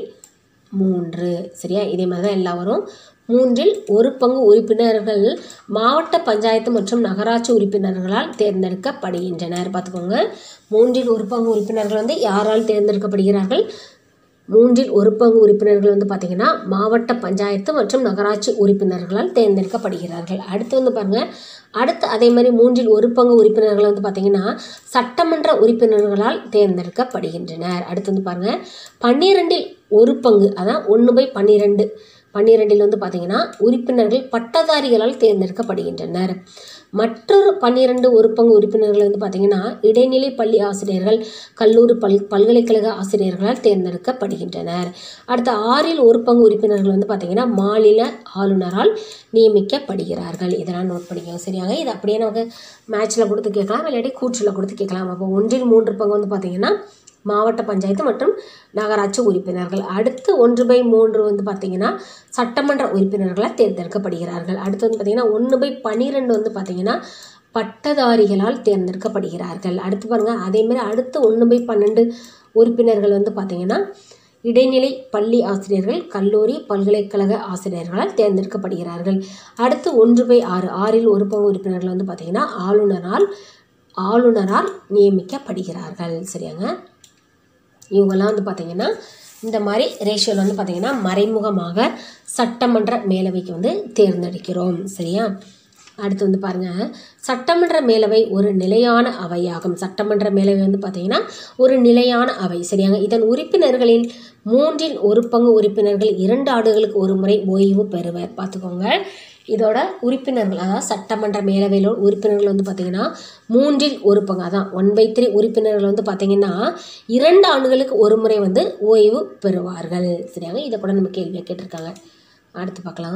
மூன்று சரியா இதே மாதிரி தான் எல்லாம் வரும் மூன்றில் ஒரு பங்கு உறுப்பினர்கள் மாவட்ட பஞ்சாயத்து மற்றும் நகராட்சி உறுப்பினர்களால் தேர்ந்தெடுக்கப்படுகின்றனர் பார்த்துக்கோங்க மூன்றில் ஒரு பங்கு உறுப்பினர்கள் வந்து யாரால் தேர்ந்தெடுக்கப்படுகிறார்கள் மூன்றில் ஒரு பங்கு உறுப்பினர்கள் வந்து பார்த்திங்கன்னா மாவட்ட பஞ்சாயத்து மற்றும் நகராட்சி உறுப்பினர்களால் தேர்ந்தெடுக்கப்படுகிறார்கள் அடுத்து வந்து பாருங்கள் அடுத்து அதே மாதிரி மூன்றில் ஒரு பங்கு உறுப்பினர்கள் வந்து பார்த்திங்கன்னா சட்டமன்ற உறுப்பினர்களால் தேர்ந்தெடுக்கப்படுகின்றனர் அடுத்து வந்து பாருங்கள் பன்னிரெண்டில் ஒரு பங்கு அதான் ஒன்று பை பன்னிரெண்டு பன்னிரெண்டில் வந்து பார்த்திங்கன்னா உறுப்பினர்கள் பட்டதாரிகளால் தேர்ந்தெடுக்கப்படுகின்றனர் மற்றொரு பன்னிரெண்டு ஒரு பங்கு உறுப்பினர்கள் வந்து பார்த்திங்கன்னா இடைநிலை பள்ளி ஆசிரியர்கள் கல்லூரி பல் பல்கலைக்கழக ஆசிரியர்களால் தேர்ந்தெடுக்கப்படுகின்றனர் அடுத்த ஆறில் ஒரு பங்கு உறுப்பினர்கள் வந்து பார்த்திங்கன்னா மாநில ஆளுநரால் நியமிக்கப்படுகிறார்கள் இதெல்லாம் நோட் பண்ணிக்கோங்க சரியாங்க இது அப்படியே நமக்கு மேட்ச்சில் கொடுத்து கேட்கலாம் இல்லாட்டி கூற்றில் கொடுத்து கேட்கலாம் அப்போ ஒன்றில் மூன்று பங்கு வந்து பார்த்திங்கன்னா மாவட்ட பஞ்சாயத்து மற்றும் நகராட்சி உறுப்பினர்கள் அடுத்து ஒன்று பை மூன்று வந்து பார்த்திங்கன்னா சட்டமன்ற உறுப்பினர்களால் தேர்ந்தெடுக்கப்படுகிறார்கள் அடுத்து வந்து பார்த்திங்கன்னா ஒன்று பை பன்னிரெண்டு வந்து பார்த்திங்கன்னா பட்டதாரிகளால் தேர்ந்தெடுக்கப்படுகிறார்கள் அடுத்து பாருங்கள் அதேமாதிரி அடுத்து ஒன்று பை பன்னெண்டு உறுப்பினர்கள் வந்து பார்த்திங்கன்னா இடைநிலை பள்ளி ஆசிரியர்கள் கல்லூரி பல்கலைக்கழக ஆசிரியர்களால் தேர்ந்தெடுக்கப்படுகிறார்கள் அடுத்து ஒன்று பை ஆறு ஆறில் ஒரு பங்கு உறுப்பினர்கள் வந்து பார்த்திங்கன்னா ஆளுநரால் ஆளுநரால் நியமிக்கப்படுகிறார்கள் சரியாங்க இவங்கெல்லாம் வந்து பார்த்திங்கன்னா இந்த மாதிரி ரேஷியோவில் வந்து பார்த்திங்கன்னா மறைமுகமாக சட்டமன்ற மேலவைக்கு வந்து தேர்ந்தெடுக்கிறோம் சரியா அடுத்து வந்து பாருங்கள் சட்டமன்ற மேலவை ஒரு நிலையான அவையாகும் சட்டமன்ற மேலவை வந்து பார்த்திங்கன்னா ஒரு நிலையான அவை சரியாங்க இதன் உறுப்பினர்களில் மூன்றில் ஒரு பங்கு உறுப்பினர்கள் இரண்டு ஆண்டுகளுக்கு ஒரு முறை ஓய்வு பெறுவர் பார்த்துக்கோங்க இதோட உறுப்பினர்கள் அதாவது சட்டமன்ற மேலவையில் உறுப்பினர்கள் வந்து பார்த்திங்கன்னா மூன்றில் ஒரு பங்கு அதான் ஒன் பை த்ரீ உறுப்பினர்கள் வந்து பார்த்திங்கன்னா இரண்டு ஆண்டுகளுக்கு ஒரு முறை வந்து ஓய்வு பெறுவார்கள் சரியாங்க இதை கூட நம்ம கேள்வியாக கேட்டிருக்காங்க அடுத்து பார்க்கலாம்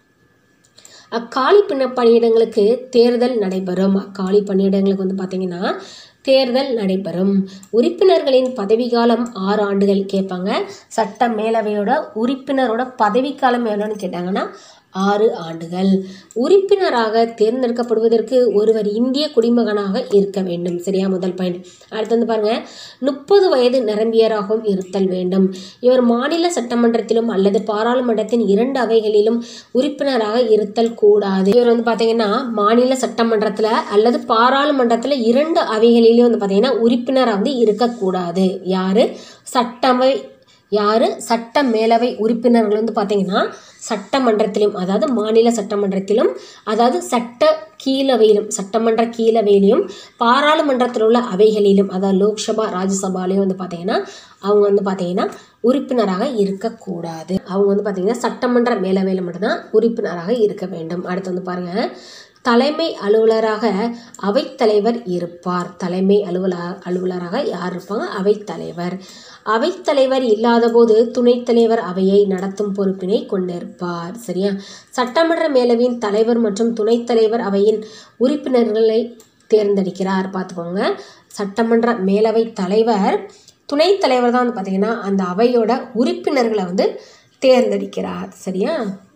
அக்காலி பின்ன பணியிடங்களுக்கு தேர்தல் நடைபெறும் அக்காலி பணியிடங்களுக்கு வந்து பார்த்திங்கன்னா தேர்தல் நடைபெறும் உறுப்பினர்களின் பதவிக்காலம் ஆறு ஆண்டுகள் கேட்பாங்க சட்ட மேலவையோட உறுப்பினரோட பதவிக்காலம் எவ்வளோன்னு கேட்டாங்கன்னா ஆறு ஆண்டுகள் உறுப்பினராக தேர்ந்தெடுக்கப்படுவதற்கு ஒருவர் இந்திய குடிமகனாக இருக்க வேண்டும் சரியா முதல் பாயிண்ட் அடுத்து வந்து பாருங்க முப்பது வயது நிரம்பியராகவும் இருத்தல் வேண்டும் இவர் மாநில சட்டமன்றத்திலும் அல்லது பாராளுமன்றத்தின் இரண்டு அவைகளிலும் உறுப்பினராக இருத்தல் கூடாது இவர் வந்து பார்த்தீங்கன்னா மாநில சட்டமன்றத்தில் அல்லது பாராளுமன்றத்தில் இரண்டு அவைகளிலும் வந்து பார்த்தீங்கன்னா உறுப்பினராக வந்து இருக்கக்கூடாது யாரு சட்டமை யார் சட்ட மேலவை உறுப்பினர்கள் வந்து பார்த்தீங்கன்னா சட்டமன்றத்திலும் அதாவது மாநில சட்டமன்றத்திலும் அதாவது சட்ட கீழவையிலும் சட்டமன்ற கீழவையிலும் பாராளுமன்றத்தில் உள்ள அவைகளிலும் அதாவது லோக்சபா ராஜ்யசபாலையும் வந்து பார்த்தீங்கன்னா அவங்க வந்து பார்த்தீங்கன்னா உறுப்பினராக இருக்கக்கூடாது அவங்க வந்து பார்த்தீங்கன்னா சட்டமன்ற மேலவையில் மட்டும்தான் உறுப்பினராக இருக்க வேண்டும் அடுத்து வந்து பாருங்கள் தலைமை அலுவலராக அவைத்தலைவர் இருப்பார் தலைமை அலுவலர் அலுவலராக யார் இருப்பாங்க அவைத்தலைவர் அவைத்தலைவர் இல்லாதபோது துணைத் தலைவர் அவையை நடத்தும் பொறுப்பினை கொண்டிருப்பார் சரியா சட்டமன்ற மேலவையின் தலைவர் மற்றும் துணைத் தலைவர் அவையின் உறுப்பினர்களை தேர்ந்தெடுக்கிறார் பார்த்துக்கோங்க சட்டமன்ற மேலவை தலைவர் துணைத் தலைவர் தான் வந்து பார்த்திங்கன்னா அந்த அவையோட உறுப்பினர்களை வந்து தேர்ந்தெடுக்கிறார் சரியா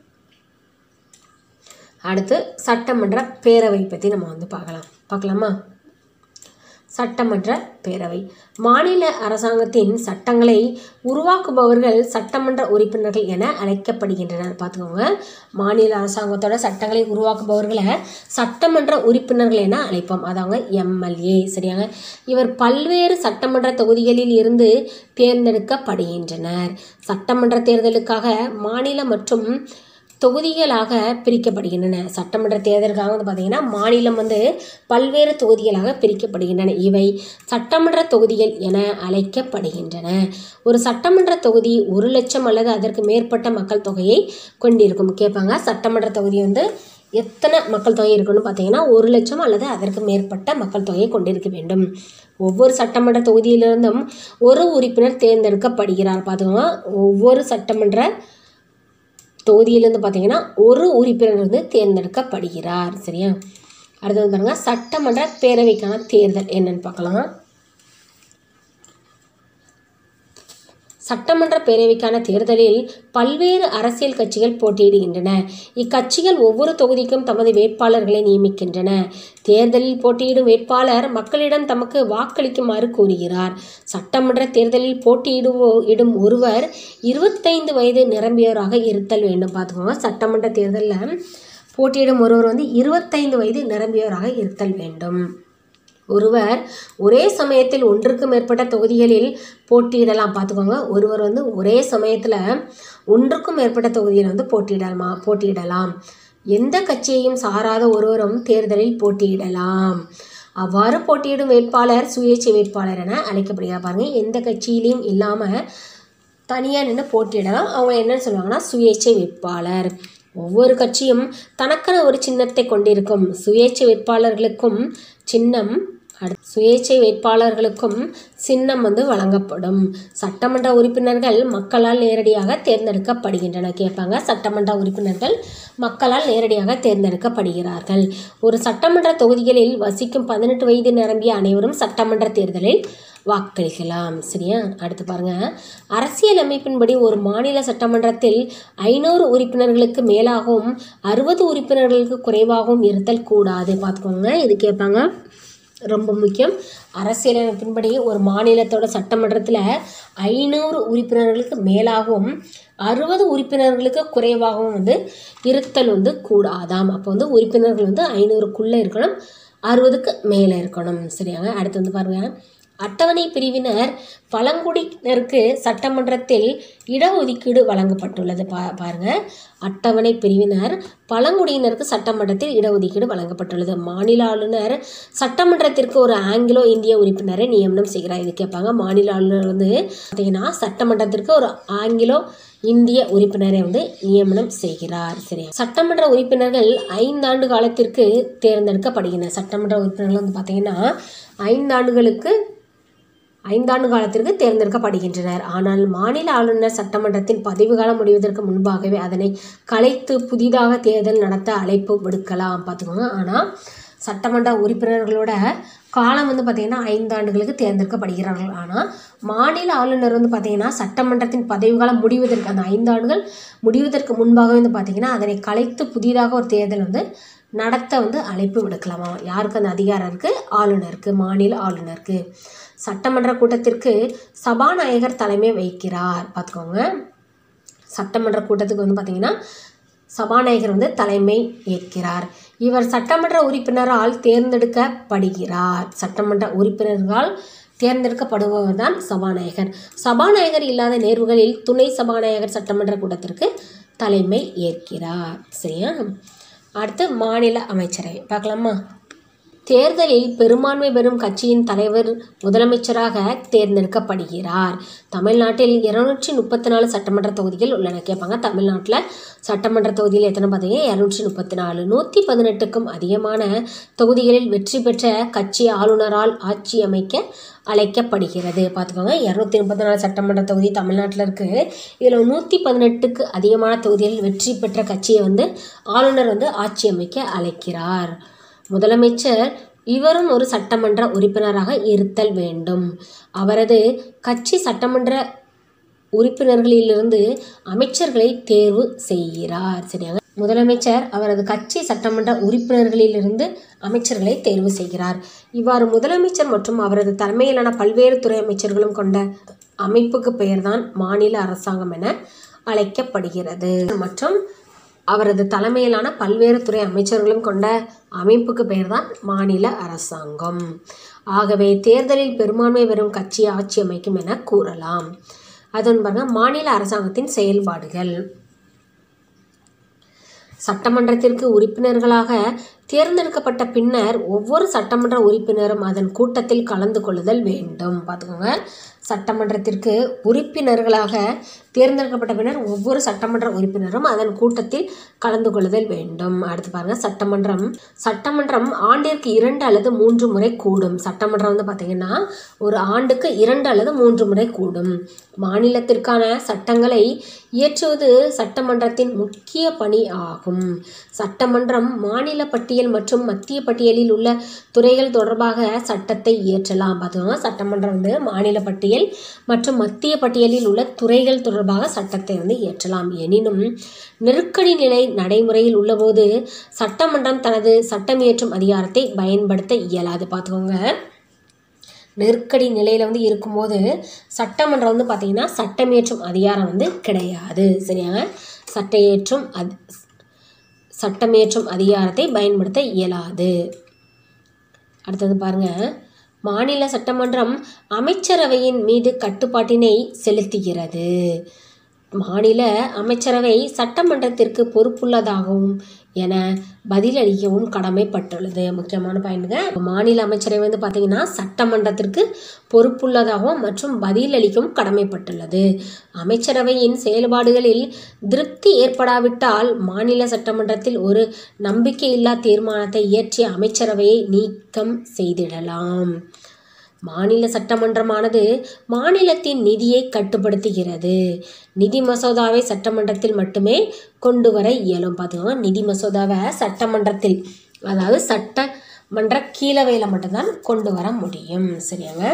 அடுத்து சட்டமன்ற பேரவை பற்றி நம்ம வந்து பார்க்கலாம் பார்க்கலாமா சட்டமன்ற பேரவை மாநில அரசாங்கத்தின் சட்டங்களை உருவாக்குபவர்கள் சட்டமன்ற உறுப்பினர்கள் என அழைக்கப்படுகின்றனர் பார்த்துக்கோங்க மாநில அரசாங்கத்தோட சட்டங்களை உருவாக்குபவர்களை சட்டமன்ற உறுப்பினர்கள் என அழைப்போம் அதாங்க எம்எல்ஏ சரியாங்க இவர் பல்வேறு சட்டமன்ற தொகுதிகளில் இருந்து தேர்ந்தெடுக்கப்படுகின்றனர் சட்டமன்ற தேர்தலுக்காக மாநில மற்றும் தொகுதிகளாக பிரிக்கப்படுகின்றன சட்டமன்ற தேர்தலுக்காக வந்து பார்த்திங்கன்னா மாநிலம் வந்து பல்வேறு தொகுதிகளாக பிரிக்கப்படுகின்றன இவை சட்டமன்ற தொகுதிகள் என அழைக்கப்படுகின்றன ஒரு சட்டமன்ற தொகுதி ஒரு லட்சம் அல்லது அதற்கு மேற்பட்ட மக்கள் தொகையை கொண்டிருக்கும் கேட்பாங்க சட்டமன்ற தொகுதி வந்து எத்தனை மக்கள் தொகை இருக்குன்னு பார்த்தீங்கன்னா ஒரு லட்சம் அல்லது அதற்கு மேற்பட்ட மக்கள் தொகையை கொண்டிருக்க வேண்டும் ஒவ்வொரு சட்டமன்ற தொகுதியிலிருந்தும் ஒரு உறுப்பினர் தேர்ந்தெடுக்கப்படுகிறார் பார்த்துக்கோங்க ஒவ்வொரு சட்டமன்ற தொகுதியிலிருந்து பார்த்தீங்கன்னா ஒரு உறுப்பினர் வந்து தேர்ந்தெடுக்கப்படுகிறார் சரியா அடுத்து வந்து பாருங்க சட்டமன்ற பேரவைக்கான தேர்தல் என்னன்னு பார்க்கலாம் சட்டமன்ற பேரவைக்கான தேர்தலில் பல்வேறு அரசியல் கட்சிகள் போட்டியிடுகின்றன இக்கட்சிகள் ஒவ்வொரு தொகுதிக்கும் தமது வேட்பாளர்களை நியமிக்கின்றன தேர்தலில் போட்டியிடும் வேட்பாளர் மக்களிடம் தமக்கு வாக்களிக்குமாறு கூறுகிறார் சட்டமன்ற தேர்தலில் போட்டியிடுவோ இடும் ஒருவர் இருபத்தைந்து வயது நிரம்பியவராக இருத்தல் வேண்டும் பார்த்துக்கோங்க சட்டமன்ற தேர்தலில் போட்டியிடும் ஒருவர் வந்து இருபத்தைந்து வயது நிரம்பியவராக இருத்தல் வேண்டும் ஒருவர் ஒரே சமயத்தில் ஒன்றுக்கு மேற்பட்ட தொகுதிகளில் போட்டியிடலாம் பார்த்துக்கோங்க ஒருவர் வந்து ஒரே சமயத்தில் ஒன்றுக்கும் மேற்பட்ட தொகுதியில் வந்து போட்டியிடலாமா போட்டியிடலாம் எந்த கட்சியையும் சாராத ஒருவரும் தேர்தலில் போட்டியிடலாம் அவ்வாறு போட்டியிடும் வேட்பாளர் சுயேட்சை வேட்பாளர் என அழைக்கப்படுகிறார் பாருங்க எந்த கட்சியிலையும் இல்லாமல் தனியாக நின்று போட்டியிடலாம் அவங்க என்னன்னு சொல்லுவாங்கன்னா சுயேட்சை வேட்பாளர் ஒவ்வொரு கட்சியும் தனக்கென ஒரு சின்னத்தை கொண்டிருக்கும் சுயேட்சை வேட்பாளர்களுக்கும் சின்னம் அடுத்து சுயேட்சை வேட்பாளர்களுக்கும் சின்னம் வந்து வழங்கப்படும் சட்டமன்ற உறுப்பினர்கள் மக்களால் நேரடியாக தேர்ந்தெடுக்கப்படுகின்றன கேட்பாங்க சட்டமன்ற உறுப்பினர்கள் மக்களால் நேரடியாக தேர்ந்தெடுக்கப்படுகிறார்கள் ஒரு சட்டமன்ற தொகுதிகளில் வசிக்கும் பதினெட்டு வயது நிரம்பிய அனைவரும் சட்டமன்ற தேர்தலில் வாக்களிக்கலாம் சரியா அடுத்து பாருங்க அரசியல் அமைப்பின்படி ஒரு மாநில சட்டமன்றத்தில் ஐநூறு உறுப்பினர்களுக்கு மேலாகவும் அறுபது உறுப்பினர்களுக்கு குறைவாகவும் இருத்தல் கூடாது பார்த்துக்கோங்க இது கேட்பாங்க ரொம்ப முக்கியம் அரசியலமைப்பின்படி ஒரு மாநிலத்தோட சட்டமன்றத்தில் ஐநூறு உறுப்பினர்களுக்கு மேலாகவும் அறுபது உறுப்பினர்களுக்கு குறைவாகவும் வந்து இருத்தல் வந்து கூடாதாம் அப்போ வந்து உறுப்பினர்கள் வந்து ஐநூறுக்குள்ளே இருக்கணும் அறுபதுக்கு மேலே இருக்கணும் சரியாங்க அடுத்து வந்து பாருங்கள் அட்டவணை பிரிவினர் பழங்குடியினருக்கு சட்டமன்றத்தில் இடஒதுக்கீடு வழங்கப்பட்டுள்ளது பா பாருங்க அட்டவணை பிரிவினர் பழங்குடியினருக்கு சட்டமன்றத்தில் இடஒதுக்கீடு வழங்கப்பட்டுள்ளது மாநில ஆளுநர் சட்டமன்றத்திற்கு ஒரு ஆங்கிலோ இந்திய உறுப்பினரை நியமனம் செய்கிறார் இது கேட்பாங்க மாநில ஆளுநர் வந்து பார்த்தீங்கன்னா சட்டமன்றத்திற்கு ஒரு ஆங்கிலோ இந்திய உறுப்பினரை வந்து நியமனம் செய்கிறார் சரியா சட்டமன்ற உறுப்பினர்கள் ஐந்தாண்டு காலத்திற்கு தேர்ந்தெடுக்கப்படுகின்றனர் சட்டமன்ற உறுப்பினர்கள் வந்து பார்த்தீங்கன்னா ஐந்தாண்டுகளுக்கு ஐந்தாண்டு காலத்திற்கு தேர்ந்தெடுக்கப்படுகின்றனர் ஆனால் மாநில ஆளுநர் சட்டமன்றத்தின் பதவிக்காலம் முடிவதற்கு முன்பாகவே அதனை கலைத்து புதிதாக தேர்தல் நடத்த அழைப்பு விடுக்கலாம் பார்த்துக்கோங்க ஆனால் சட்டமன்ற உறுப்பினர்களோட காலம் வந்து பார்த்திங்கன்னா ஐந்தாண்டுகளுக்கு தேர்ந்தெடுக்கப்படுகிறார்கள் ஆனால் மாநில ஆளுநர் வந்து பார்த்திங்கன்னா சட்டமன்றத்தின் பதவிக்காலம் முடிவதற்கு அந்த ஐந்தாண்டுகள் முடிவதற்கு முன்பாகவே வந்து பார்த்திங்கன்னா அதனை கலைத்து புதிதாக ஒரு தேர்தல் வந்து நடத்த வந்து அழைப்பு விடுக்கலாமா யாருக்கு அந்த அதிகாரம் இருக்குது ஆளுநருக்கு மாநில ஆளுநருக்கு சட்டமன்ற கூட்டத்திற்கு சபாநாயகர் தலைமை வைக்கிறார் பார்த்துக்கோங்க சட்டமன்ற கூட்டத்துக்கு வந்து பார்த்திங்கன்னா சபாநாயகர் வந்து தலைமை ஏற்கிறார் இவர் சட்டமன்ற உறுப்பினரால் தேர்ந்தெடுக்கப்படுகிறார் சட்டமன்ற உறுப்பினர்களால் தேர்ந்தெடுக்கப்படுபவர் தான் சபாநாயகர் சபாநாயகர் இல்லாத நேர்வுகளில் துணை சபாநாயகர் சட்டமன்ற கூட்டத்திற்கு தலைமை ஏற்கிறார் சரியா அடுத்து மாநில அமைச்சரவை பார்க்கலாமா தேர்தலில் பெரும்பான்மை பெறும் கட்சியின் தலைவர் முதலமைச்சராக தேர்ந்தெடுக்கப்படுகிறார் தமிழ்நாட்டில் இருநூற்றி முப்பத்தி நாலு சட்டமன்ற தொகுதிகள் உள்ளன கேட்பாங்க தமிழ்நாட்டில் சட்டமன்ற தொகுதியில் எத்தனை பார்த்தீங்கன்னா இரநூற்றி முப்பத்தி நாலு நூற்றி பதினெட்டுக்கும் அதிகமான தொகுதிகளில் வெற்றி பெற்ற கட்சி ஆளுநரால் ஆட்சி அமைக்க அழைக்கப்படுகிறது பார்த்துக்கோங்க இரநூத்தி முப்பத்தி நாலு சட்டமன்ற தொகுதி தமிழ்நாட்டில் இருக்குது இதில் நூற்றி பதினெட்டுக்கு அதிகமான தொகுதிகளில் வெற்றி பெற்ற கட்சியை வந்து ஆளுநர் வந்து ஆட்சி அமைக்க அழைக்கிறார் முதலமைச்சர் இவரும் ஒரு சட்டமன்ற உறுப்பினராக இருத்தல் வேண்டும் அவரது கட்சி சட்டமன்ற உறுப்பினர்களிலிருந்து அமைச்சர்களை தேர்வு செய்கிறார் சரியாங்க முதலமைச்சர் அவரது கட்சி சட்டமன்ற உறுப்பினர்களிலிருந்து அமைச்சர்களை தேர்வு செய்கிறார் இவ்வாறு முதலமைச்சர் மற்றும் அவரது தலைமையிலான பல்வேறு துறை அமைச்சர்களும் கொண்ட அமைப்புக்கு பெயர்தான் மாநில அரசாங்கம் என அழைக்கப்படுகிறது மற்றும் அவரது தலைமையிலான பல்வேறு துறை அமைச்சர்களும் கொண்ட அமைப்புக்கு பெயர்தான் மாநில அரசாங்கம் ஆகவே தேர்தலில் பெரும்பான்மை பெறும் கட்சி ஆட்சி அமைக்கும் என கூறலாம் அதன் பாருங்க மாநில அரசாங்கத்தின் செயல்பாடுகள் சட்டமன்றத்திற்கு உறுப்பினர்களாக தேர்ந்தெடுக்கப்பட்ட பின்னர் ஒவ்வொரு சட்டமன்ற உறுப்பினரும் அதன் கூட்டத்தில் கலந்து கொள்ளுதல் வேண்டும் பார்த்துக்கோங்க சட்டமன்றத்திற்கு உறுப்பினர்களாக தேர்ந்தெடுக்கப்பட்ட பின்னர் ஒவ்வொரு சட்டமன்ற உறுப்பினரும் அதன் கூட்டத்தில் கலந்து கொள்ளுதல் வேண்டும் அடுத்து பாருங்க சட்டமன்றம் சட்டமன்றம் ஆண்டிற்கு இரண்டு அல்லது மூன்று முறை கூடும் சட்டமன்றம் வந்து பார்த்தீங்கன்னா ஒரு ஆண்டுக்கு இரண்டு அல்லது மூன்று முறை கூடும் மாநிலத்திற்கான சட்டங்களை இயற்றுவது சட்டமன்றத்தின் முக்கிய பணி ஆகும் சட்டமன்றம் மாநில பட்டியல் மற்றும் மத்திய பட்டியலில் உள்ள துறைகள் தொடர்பாக சட்டத்தை இயற்றலாம் பார்த்துக்கோங்க சட்டமன்றம் வந்து மாநில பட்டியல் மற்றும் மத்திய பட்டியலில் உள்ள துறைகள் தொடர்பாக சட்டத்தை வந்து இயற்றலாம் எனினும் நெருக்கடி நிலை நடைமுறையில் உள்ளபோது சட்டமன்றம் தனது சட்டம் இயற்றும் அதிகாரத்தை பயன்படுத்த இயலாது பார்த்துக்கோங்க நெருக்கடி நிலையில் வந்து இருக்கும்போது சட்டமன்றம் வந்து பார்த்திங்கன்னா சட்டமியற்றும் அதிகாரம் வந்து கிடையாது சரியாங்க சட்டையேற்றும் அது சட்டமியற்றும் அதிகாரத்தை பயன்படுத்த இயலாது அடுத்தது பாருங்க மாநில சட்டமன்றம் அமைச்சரவையின் மீது கட்டுப்பாட்டினை செலுத்துகிறது மாநில அமைச்சரவை சட்டமன்றத்திற்கு பொறுப்புள்ளதாகவும் என பதிலளிக்கவும் கடமைப்பட்டுள்ளது முக்கியமான பாயிண்ட்டுங்க மாநில அமைச்சரவை வந்து பார்த்தீங்கன்னா சட்டமன்றத்திற்கு பொறுப்புள்ளதாகவும் மற்றும் பதிலளிக்கவும் கடமைப்பட்டுள்ளது அமைச்சரவையின் செயல்பாடுகளில் திருப்தி ஏற்படாவிட்டால் மாநில சட்டமன்றத்தில் ஒரு நம்பிக்கையில்லா தீர்மானத்தை இயற்றி அமைச்சரவையை நீக்கம் செய்திடலாம் மாநில சட்டமன்றமானது மாநிலத்தின் நிதியை கட்டுப்படுத்துகிறது நிதி மசோதாவை சட்டமன்றத்தில் மட்டுமே கொண்டு வர இயலும் பார்த்துக்கோங்க நிதி மசோதாவை சட்டமன்றத்தில் அதாவது சட்டமன்ற கீழவையில் மட்டும்தான் கொண்டு வர முடியும் சரியாங்க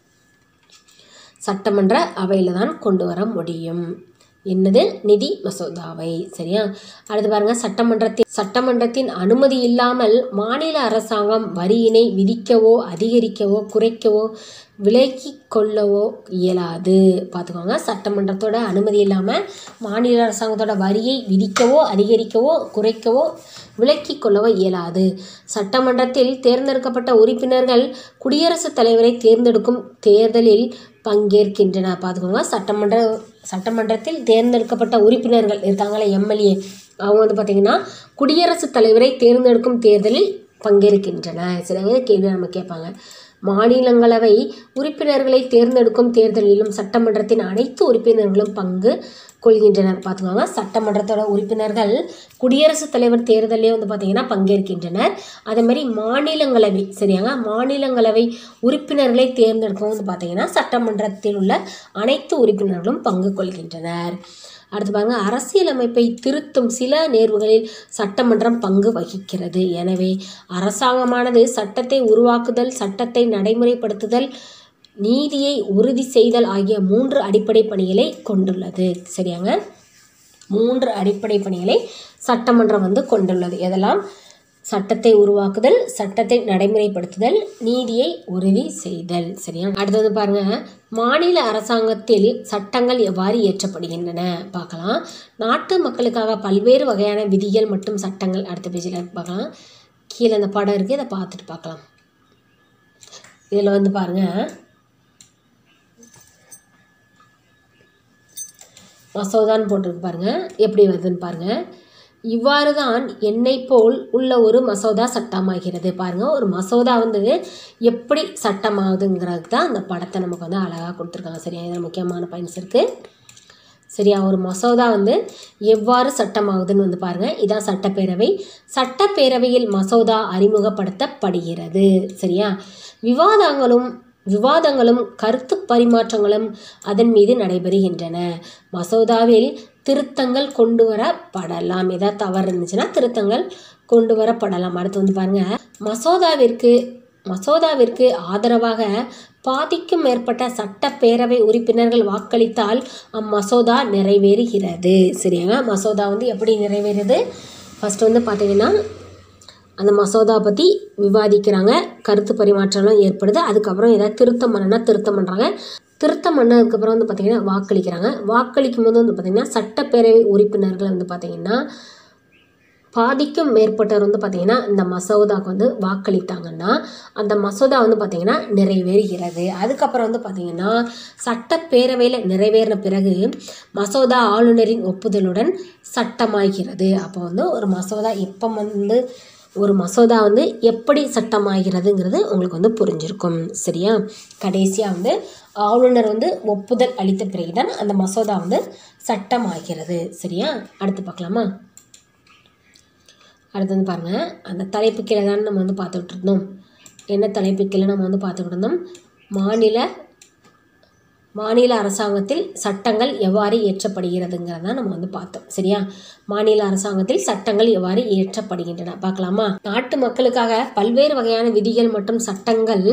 சட்டமன்ற அவையில் தான் கொண்டு வர முடியும் என்னது நிதி மசோதாவை சரியா அடுத்து பாருங்க சட்டமன்றத்தின் சட்டமன்றத்தின் அனுமதி இல்லாமல் மாநில அரசாங்கம் வரியினை விதிக்கவோ அதிகரிக்கவோ குறைக்கவோ விலக்கி கொள்ளவோ இயலாது பார்த்துக்கோங்க சட்டமன்றத்தோட அனுமதி இல்லாமல் மாநில அரசாங்கத்தோட வரியை விதிக்கவோ அதிகரிக்கவோ குறைக்கவோ விலக்கி கொள்ளவோ இயலாது சட்டமன்றத்தில் தேர்ந்தெடுக்கப்பட்ட உறுப்பினர்கள் குடியரசுத் தலைவரை தேர்ந்தெடுக்கும் தேர்தலில் பங்கேற்கின்றனர் பார்த்துக்கோங்க சட்டமன்ற சட்டமன்றத்தில் தேர்ந்தெடுக்கப்பட்ட உறுப்பினர்கள் இருக்காங்களே எம்எல்ஏ அவங்க வந்து பார்த்திங்கன்னா குடியரசுத் தலைவரை தேர்ந்தெடுக்கும் தேர்தலில் பங்கேற்கின்றனர் சரிங்க கேள்வி நம்ம கேட்பாங்க மாநிலங்களவை உறுப்பினர்களை தேர்ந்தெடுக்கும் தேர்தலிலும் சட்டமன்றத்தின் அனைத்து உறுப்பினர்களும் பங்கு கொள்கின்றனர் பார்த்துக்கோங்க சட்டமன்றத்தோட உறுப்பினர்கள் குடியரசுத் தலைவர் தேர்தலே வந்து பார்த்திங்கன்னா பங்கேற்கின்றனர் அதே மாதிரி மாநிலங்களவை சரியாங்க மாநிலங்களவை உறுப்பினர்களை தேர்ந்தெடுக்கவும் வந்து பார்த்திங்கன்னா சட்டமன்றத்தில் உள்ள அனைத்து உறுப்பினர்களும் பங்கு கொள்கின்றனர் அடுத்து பாருங்க அரசியலமைப்பை திருத்தும் சில நேர்வுகளில் சட்டமன்றம் பங்கு வகிக்கிறது எனவே அரசாங்கமானது சட்டத்தை உருவாக்குதல் சட்டத்தை நடைமுறைப்படுத்துதல் நீதியை உறுதி செய்தல் ஆகிய மூன்று அடிப்படை பணிகளை கொண்டுள்ளது சரியாங்க மூன்று அடிப்படை பணிகளை சட்டமன்றம் வந்து கொண்டுள்ளது எதெல்லாம் சட்டத்தை உருவாக்குதல் சட்டத்தை நடைமுறைப்படுத்துதல் நீதியை உறுதி செய்தல் சரியா அடுத்தது பாருங்க மாநில அரசாங்கத்தில் சட்டங்கள் எவ்வாறு இயற்றப்படுகின்றன பார்க்கலாம் நாட்டு மக்களுக்காக பல்வேறு வகையான விதிகள் மற்றும் சட்டங்கள் அடுத்த பேஜில் பார்க்கலாம் கீழே இந்த படம் இருக்குது இதை பார்த்துட்டு பார்க்கலாம் இதில் வந்து பாருங்கள் மசோதான்னு போட்டிருக்கு பாருங்க எப்படி வருதுன்னு பாருங்க இவ்வாறு தான் என்னை போல் உள்ள ஒரு மசோதா சட்டமாகிறது பாருங்க ஒரு மசோதா வந்து எப்படி சட்டமாகுதுங்கிறதுக்கு தான் அந்த படத்தை நமக்கு வந்து அழகாக கொடுத்துருக்காங்க சரியா இதில் முக்கியமான பாயிண்ட்ஸ் இருக்குது சரியா ஒரு மசோதா வந்து எவ்வாறு சட்டமாகுதுன்னு வந்து பாருங்க இதான் சட்டப்பேரவை சட்டப்பேரவையில் மசோதா அறிமுகப்படுத்தப்படுகிறது சரியா விவாதங்களும் விவாதங்களும் கருத்து பரிமாற்றங்களும் அதன் மீது நடைபெறுகின்றன மசோதாவில் திருத்தங்கள் கொண்டு வரப்படலாம் ஏதாவது தவறு இருந்துச்சுன்னா திருத்தங்கள் கொண்டு வரப்படலாம் அடுத்து வந்து பாருங்க மசோதாவிற்கு மசோதாவிற்கு ஆதரவாக பாதிக்கும் மேற்பட்ட சட்டப்பேரவை உறுப்பினர்கள் வாக்களித்தால் அம்மசோதா நிறைவேறுகிறது சரியாங்க மசோதா வந்து எப்படி நிறைவேறுது ஃபர்ஸ்ட் வந்து பார்த்தீங்கன்னா அந்த மசோதா பற்றி விவாதிக்கிறாங்க கருத்து பரிமாற்றம்லாம் ஏற்படுது அதுக்கப்புறம் ஏதாவது திருத்தம் பண்ணனா திருத்தம் பண்ணுறாங்க திருத்தம் பண்ணதுக்கப்புறம் வந்து பார்த்திங்கன்னா வாக்களிக்கிறாங்க வாக்களிக்கும் போது வந்து பார்த்திங்கன்னா சட்டப்பேரவை உறுப்பினர்கள் வந்து பார்த்திங்கன்னா பாதிக்கும் மேற்பட்டவர் வந்து பார்த்திங்கன்னா இந்த மசோதாவுக்கு வந்து வாக்களித்தாங்கன்னா அந்த மசோதா வந்து பார்த்திங்கன்னா நிறைவேறுகிறது அதுக்கப்புறம் வந்து பார்த்திங்கன்னா சட்டப்பேரவையில் நிறைவேறின பிறகு மசோதா ஆளுநரின் ஒப்புதலுடன் சட்டமாகிறது அப்போ வந்து ஒரு மசோதா எப்போ வந்து ஒரு மசோதா வந்து எப்படி சட்டமாகிறதுங்கிறது உங்களுக்கு வந்து புரிஞ்சிருக்கும் சரியா கடைசியாக வந்து ஆளுநர் வந்து ஒப்புதல் அளித்த பிறகுதான் அந்த மசோதா வந்து சட்டமாகிறது சரியா அடுத்து பார்க்கலாமா அடுத்து வந்து பாருங்கள் அந்த தலைப்பு கீழே தான் நம்ம வந்து பார்த்துக்கிட்டு இருந்தோம் என்ன தலைப்பு கீழே நம்ம வந்து பார்த்துக்கிட்டு இருந்தோம் மாநில மாநில அரசாங்கத்தில் சட்டங்கள் எவ்வாறு இயற்றப்படுகிறதுங்கிறத நம்ம வந்து பார்த்தோம் சரியா மாநில அரசாங்கத்தில் சட்டங்கள் எவ்வாறு இயற்றப்படுகின்றன பார்க்கலாமா நாட்டு மக்களுக்காக பல்வேறு வகையான விதிகள் மற்றும் சட்டங்கள்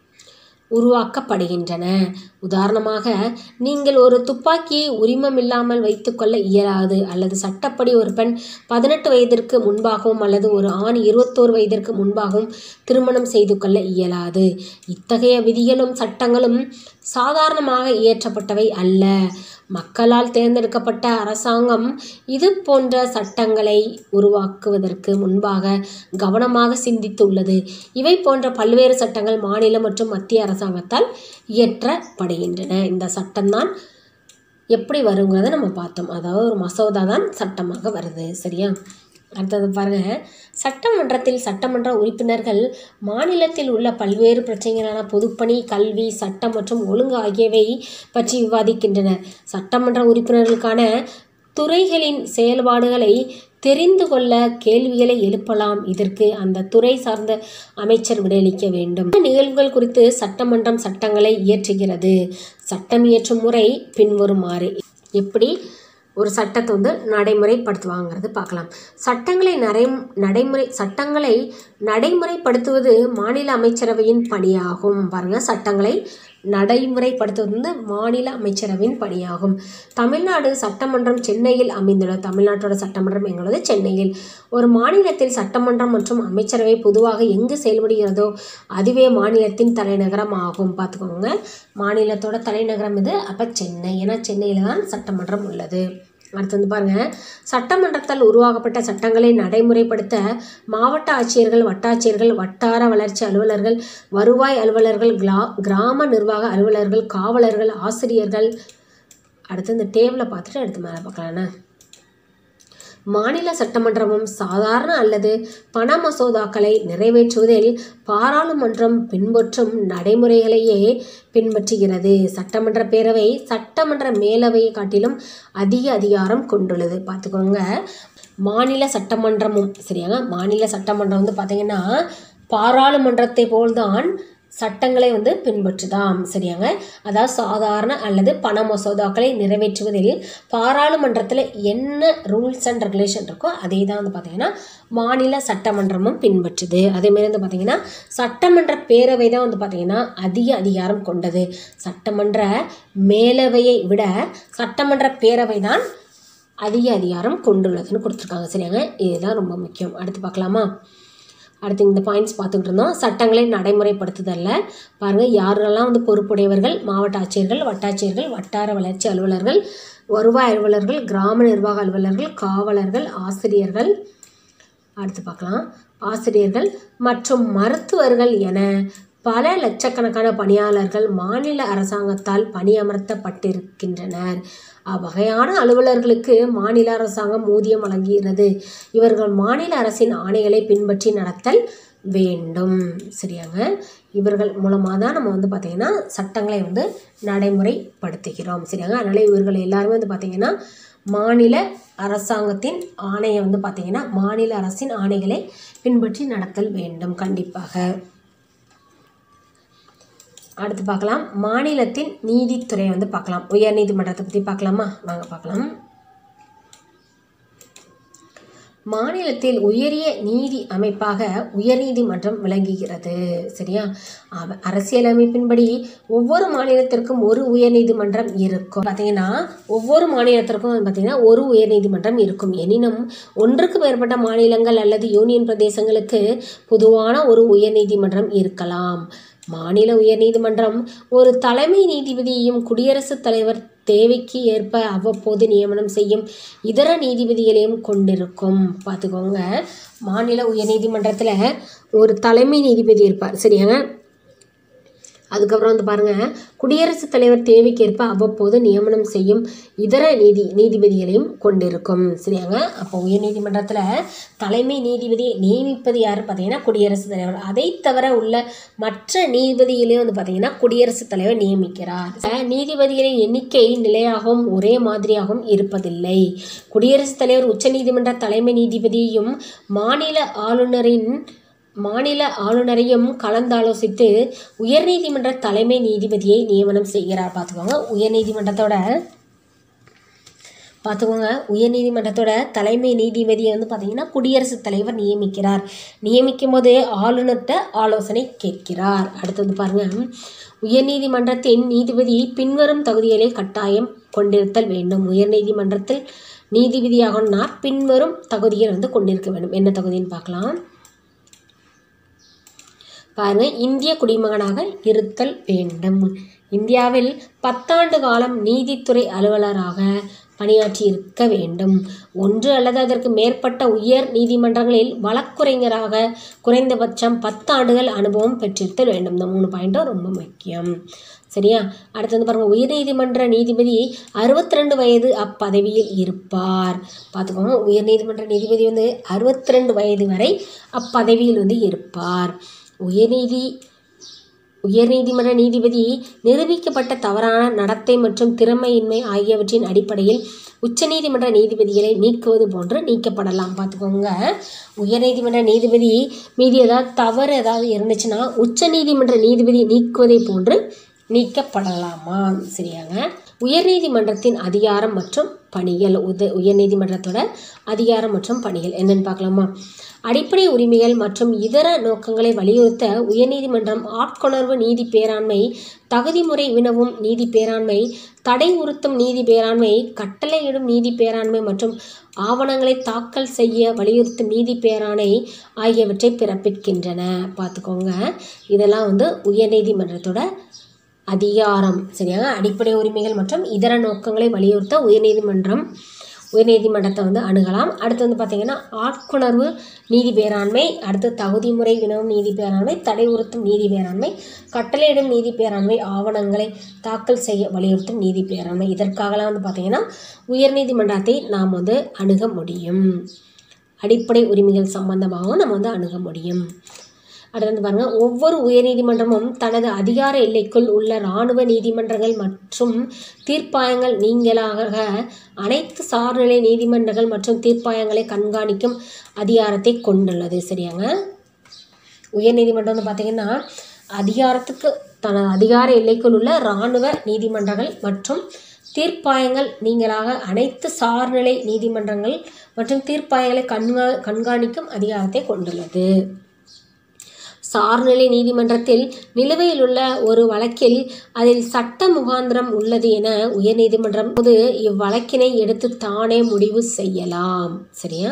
உருவாக்கப்படுகின்றன உதாரணமாக நீங்கள் ஒரு துப்பாக்கியை உரிமம் இல்லாமல் வைத்துக்கொள்ள இயலாது அல்லது சட்டப்படி ஒரு பெண் பதினெட்டு வயதிற்கு முன்பாகவும் அல்லது ஒரு ஆண் இருபத்தோரு வயதிற்கு முன்பாகவும் திருமணம் செய்து கொள்ள இயலாது இத்தகைய விதிகளும் சட்டங்களும் சாதாரணமாக இயற்றப்பட்டவை அல்ல மக்களால் தேர்ந்தெடுக்கப்பட்ட அரசாங்கம் இது போன்ற சட்டங்களை உருவாக்குவதற்கு முன்பாக கவனமாக சிந்தித்துள்ளது இவை போன்ற பல்வேறு சட்டங்கள் மாநில மற்றும் மத்திய அரசாங்கத்தால் இயற்றப்படுகின்றன இந்த சட்டம்தான் எப்படி வருங்கிறத நம்ம பார்த்தோம் அதாவது ஒரு மசோதா தான் சட்டமாக வருது சரியா அடுத்தது பாருங்க சட்டமன்றத்தில் சட்டமன்ற உறுப்பினர்கள் மாநிலத்தில் உள்ள பல்வேறு பிரச்சனைகளான பொதுப்பணி கல்வி சட்டம் மற்றும் ஒழுங்கு ஆகியவை பற்றி விவாதிக்கின்றனர் சட்டமன்ற உறுப்பினர்களுக்கான துறைகளின் செயல்பாடுகளை தெரிந்து கொள்ள கேள்விகளை எழுப்பலாம் இதற்கு அந்த துறை சார்ந்த அமைச்சர் விடையளிக்க வேண்டும் நிகழ்வுகள் குறித்து சட்டமன்றம் சட்டங்களை இயற்றுகிறது சட்டம் இயற்றும் முறை பின்வருமாறு எப்படி ஒரு சட்டத்தை வந்து நடைமுறைப்படுத்துவாங்கிறது பார்க்கலாம் சட்டங்களை நடை நடைமுறை சட்டங்களை நடைமுறைப்படுத்துவது மாநில அமைச்சரவையின் பணியாகும் பாருங்கள் சட்டங்களை நடைமுறைப்படுத்துவது வந்து மாநில அமைச்சரவையின் பணியாகும் தமிழ்நாடு சட்டமன்றம் சென்னையில் அமைந்துள்ளது தமிழ்நாட்டோட சட்டமன்றம் எங்களது சென்னையில் ஒரு மாநிலத்தில் சட்டமன்றம் மற்றும் அமைச்சரவை பொதுவாக எங்கு செயல்படுகிறதோ அதுவே மாநிலத்தின் தலைநகரம் ஆகும் பார்த்துக்கோங்க மாநிலத்தோட தலைநகரம் இது அப்போ சென்னை ஏன்னா சென்னையில் தான் சட்டமன்றம் உள்ளது அடுத்து வந்து பாருங்க சட்டமன்றத்தால் உருவாக்கப்பட்ட சட்டங்களை நடைமுறைப்படுத்த மாவட்ட ஆட்சியர்கள் வட்டாட்சியர்கள் வட்டார வளர்ச்சி அலுவலர்கள் வருவாய் அலுவலர்கள் கிரா கிராம நிர்வாக அலுவலர்கள் காவலர்கள் ஆசிரியர்கள் அடுத்து இந்த டேபிளை பார்த்துட்டு அடுத்து மேலே பார்க்கலாண்ணே மாநில சட்டமன்றமும் சாதாரண அல்லது பண மசோதாக்களை நிறைவேற்றுவதில் பாராளுமன்றம் பின்பற்றும் நடைமுறைகளையே பின்பற்றுகிறது சட்டமன்ற பேரவை சட்டமன்ற மேலவையை காட்டிலும் அதிக அதிகாரம் கொண்டுள்ளது பார்த்துக்கோங்க மாநில சட்டமன்றமும் சரியாங்க மாநில சட்டமன்றம் வந்து பார்த்தீங்கன்னா பாராளுமன்றத்தை போல்தான் சட்டங்களை வந்து பின்பற்றுதாம் சரியாங்க அதாவது சாதாரண அல்லது பண மசோதாக்களை நிறைவேற்றுவதில் பாராளுமன்றத்தில் என்ன ரூல்ஸ் அண்ட் ரெகுலேஷன் இருக்கோ அதே தான் வந்து பார்த்திங்கன்னா மாநில சட்டமன்றமும் பின்பற்றுது அதேமாரி வந்து பார்த்திங்கன்னா சட்டமன்ற பேரவை தான் வந்து பார்த்திங்கன்னா அதிக அதிகாரம் கொண்டது சட்டமன்ற மேலவையை விட சட்டமன்ற பேரவை தான் அதிக அதிகாரம் கொண்டுள்ளதுன்னு கொடுத்துருக்காங்க சரியாங்க இதுதான் ரொம்ப முக்கியம் அடுத்து பார்க்கலாமா அடுத்து இந்த பாயிண்ட்ஸ் பார்த்துக்கிட்டு இருந்தோம் சட்டங்களை நடைமுறைப்படுத்துதல்ல பாருங்கள் யாரெல்லாம் வந்து பொறுப்புடையவர்கள் மாவட்ட ஆட்சியர்கள் வட்டாட்சியர்கள் வட்டார வளர்ச்சி அலுவலர்கள் வருவாய் அலுவலர்கள் கிராம நிர்வாக அலுவலர்கள் காவலர்கள் ஆசிரியர்கள் அடுத்து பார்க்கலாம் ஆசிரியர்கள் மற்றும் மருத்துவர்கள் என பல லட்சக்கணக்கான பணியாளர்கள் மாநில அரசாங்கத்தால் பணியமர்த்தப்பட்டிருக்கின்றனர் அவ்வகையான அலுவலர்களுக்கு மாநில அரசாங்கம் ஊதியம் வழங்குகிறது இவர்கள் மாநில அரசின் ஆணைகளை பின்பற்றி நடத்தல் வேண்டும் சரியாங்க இவர்கள் மூலமாக தான் நம்ம வந்து பார்த்திங்கன்னா சட்டங்களை வந்து நடைமுறைப்படுத்துகிறோம் சரியாங்க அதனால் இவர்கள் எல்லாருமே வந்து பார்த்திங்கன்னா மாநில அரசாங்கத்தின் ஆணையை வந்து பார்த்திங்கன்னா மாநில அரசின் ஆணைகளை பின்பற்றி நடத்தல் வேண்டும் கண்டிப்பாக அடுத்து பார்க்கலாம் மாநிலத்தின் நீதித்துறை வந்து பார்க்கலாம் உயர் நீதிமன்றத்தை பற்றி பார்க்கலாமா வாங்க பார்க்கலாம் மாநிலத்தில் உயரிய நீதி அமைப்பாக உயர்நீதிமன்றம் விளங்குகிறது சரியா அவ- அரசியலமைப்பின்படி ஒவ்வொரு மாநிலத்திற்கும் ஒரு உயர்நீதிமன்றம் இருக்கும் பார்த்தீங்கன்னா ஒவ்வொரு மாநிலத்திற்கும் வந்து பார்த்தீங்கன்னா ஒரு உயர்நீதிமன்றம் இருக்கும் எனினும் ஒன்றுக்கு மேற்பட்ட மாநிலங்கள் அல்லது யூனியன் பிரதேசங்களுக்கு பொதுவான ஒரு உயர்நீதிமன்றம் இருக்கலாம் மாநில உயர்நீதிமன்றம் ஒரு தலைமை நீதிபதியையும் குடியரசுத் தலைவர் தேவைக்கு ஏற்ப அவ்வப்போது நியமனம் செய்யும் இதர நீதிபதிகளையும் கொண்டிருக்கும் பார்த்துக்கோங்க மாநில உயர்நீதிமன்றத்தில் ஒரு தலைமை நீதிபதி இருப்பார் சரியாங்க அதுக்கப்புறம் வந்து பாருங்கள் குடியரசுத் தலைவர் தேவைக்கேற்ப அவ்வப்போது நியமனம் செய்யும் இதர நீதி நீதிபதிகளையும் கொண்டிருக்கும் சரியாங்க அப்போ உயர்நீதிமன்றத்தில் தலைமை நீதிபதியை நியமிப்பது யார் பார்த்தீங்கன்னா குடியரசுத் தலைவர் அதை தவிர உள்ள மற்ற நீதிபதிகளையும் வந்து பார்த்தீங்கன்னா குடியரசுத் தலைவர் நியமிக்கிறார் நீதிபதிகளின் எண்ணிக்கை நிலையாகவும் ஒரே மாதிரியாகவும் இருப்பதில்லை குடியரசுத் தலைவர் உச்சநீதிமன்ற தலைமை நீதிபதியையும் மாநில ஆளுநரின் மாநில ஆளுநரையும் கலந்தாலோசித்து உயர்நீதிமன்ற தலைமை நீதிபதியை நியமனம் செய்கிறார் பார்த்துக்கோங்க உயர்நீதிமன்றத்தோட பார்த்துக்கோங்க உயர்நீதிமன்றத்தோட தலைமை நீதிபதியை வந்து பார்த்தீங்கன்னா குடியரசுத் தலைவர் நியமிக்கிறார் நியமிக்கும் போது ஆளுநர்கிட்ட ஆலோசனை கேட்கிறார் அடுத்தது பாருங்க உயர்நீதிமன்றத்தின் நீதிபதி பின்வரும் தகுதிகளை கட்டாயம் கொண்டிருத்தல் வேண்டும் உயர்நீதிமன்றத்தில் நீதிபதியாகணும்னா பின்வரும் தகுதிகள் வந்து கொண்டிருக்க வேண்டும் என்ன தகுதின்னு பார்க்கலாம் பாருங்க இந்திய குடிமகனாக இருத்தல் வேண்டும் இந்தியாவில் பத்தாண்டு காலம் நீதித்துறை அலுவலராக பணியாற்றி இருக்க வேண்டும் ஒன்று அல்லது அதற்கு மேற்பட்ட உயர் நீதிமன்றங்களில் வழக்குரைஞராக குறைந்தபட்சம் பத்தாண்டுகள் அனுபவம் பெற்றிருத்தல் வேண்டும் இந்த மூணு பாயிண்ட்டும் ரொம்ப முக்கியம் சரியா அடுத்து வந்து பாருங்கள் உயர்நீதிமன்ற நீதிபதி அறுபத்தி ரெண்டு வயது அப்பதவியில் இருப்பார் பார்த்துக்கோங்க உயர்நீதிமன்ற நீதிபதி வந்து அறுபத்தி ரெண்டு வயது வரை அப்பதவியில் வந்து இருப்பார் உயர்நீதி உயர்நீதிமன்ற நீதிபதி நிரூபிக்கப்பட்ட தவறான நடத்தை மற்றும் திறமையின்மை ஆகியவற்றின் அடிப்படையில் உச்சநீதிமன்ற நீதிபதிகளை நீக்குவது போன்று நீக்கப்படலாம் பார்த்துக்கோங்க உயர்நீதிமன்ற நீதிபதி மீது ஏதாவது தவறு ஏதாவது இருந்துச்சுன்னா உச்சநீதிமன்ற நீதிபதி நீக்குவதை போன்று நீக்கப்படலாமா சரியாங்க உயர்நீதிமன்றத்தின் அதிகாரம் மற்றும் பணிகள் உத உயர்நீதிமன்றத்தோட அதிகாரம் மற்றும் பணிகள் என்னன்னு பார்க்கலாமா அடிப்படை உரிமைகள் மற்றும் இதர நோக்கங்களை வலியுறுத்த உயர்நீதிமன்றம் ஆட்கொணர்வு நீதி பேராண்மை தகுதிமுறை வினவும் நீதி பேராண்மை தடை உறுத்தும் நீதி பேராண்மை கட்டளையிடும் நீதி பேராண்மை மற்றும் ஆவணங்களை தாக்கல் செய்ய வலியுறுத்தும் நீதி பேராணை ஆகியவற்றை பிறப்பிக்கின்றன பார்த்துக்கோங்க இதெல்லாம் வந்து உயர்நீதிமன்றத்தோட அதிகாரம் சரியா அடிப்படை உரிமைகள் மற்றும் இதர நோக்கங்களை வலியுறுத்த உயர்நீதிமன்றம் உயர்நீதிமன்றத்தை வந்து அணுகலாம் அடுத்து வந்து பார்த்திங்கன்னா ஆட்கொணர்வு நீதி பேராண்மை அடுத்து தகுதி முறை வினவும் நீதி பேராண்மை தடை உறுத்தும் நீதி பேராண்மை கட்டளையிடும் நீதி பேராண்மை ஆவணங்களை தாக்கல் செய்ய வலியுறுத்தும் நீதி பேராண்மை இதற்காகலாம் வந்து பார்த்திங்கன்னா உயர்நீதிமன்றத்தை நாம் வந்து அணுக முடியும் அடிப்படை உரிமைகள் சம்பந்தமாகவும் நம்ம வந்து அணுக முடியும் அடுத்து வந்து பாருங்கள் ஒவ்வொரு உயர்நீதிமன்றமும் தனது அதிகார எல்லைக்குள் உள்ள இராணுவ நீதிமன்றங்கள் மற்றும் தீர்ப்பாயங்கள் நீங்களாக அனைத்து சார்நிலை நீதிமன்றங்கள் மற்றும் தீர்ப்பாயங்களை கண்காணிக்கும் அதிகாரத்தை கொண்டுள்ளது சரியாங்க உயர்நீதிமன்றம் வந்து பார்த்திங்கன்னா அதிகாரத்துக்கு தனது அதிகார எல்லைக்குள் உள்ள இராணுவ நீதிமன்றங்கள் மற்றும் தீர்ப்பாயங்கள் நீங்களாக அனைத்து சார்நிலை நீதிமன்றங்கள் மற்றும் தீர்ப்பாயங்களை கண்கா கண்காணிக்கும் அதிகாரத்தை கொண்டுள்ளது சார்நிலை நீதிமன்றத்தில் நிலுவையில் உள்ள ஒரு வழக்கில் அதில் சட்ட முகாந்திரம் உள்ளது என உயர்நீதிமன்றம் போது இவ்வழக்கினை எடுத்து தானே முடிவு செய்யலாம் சரியா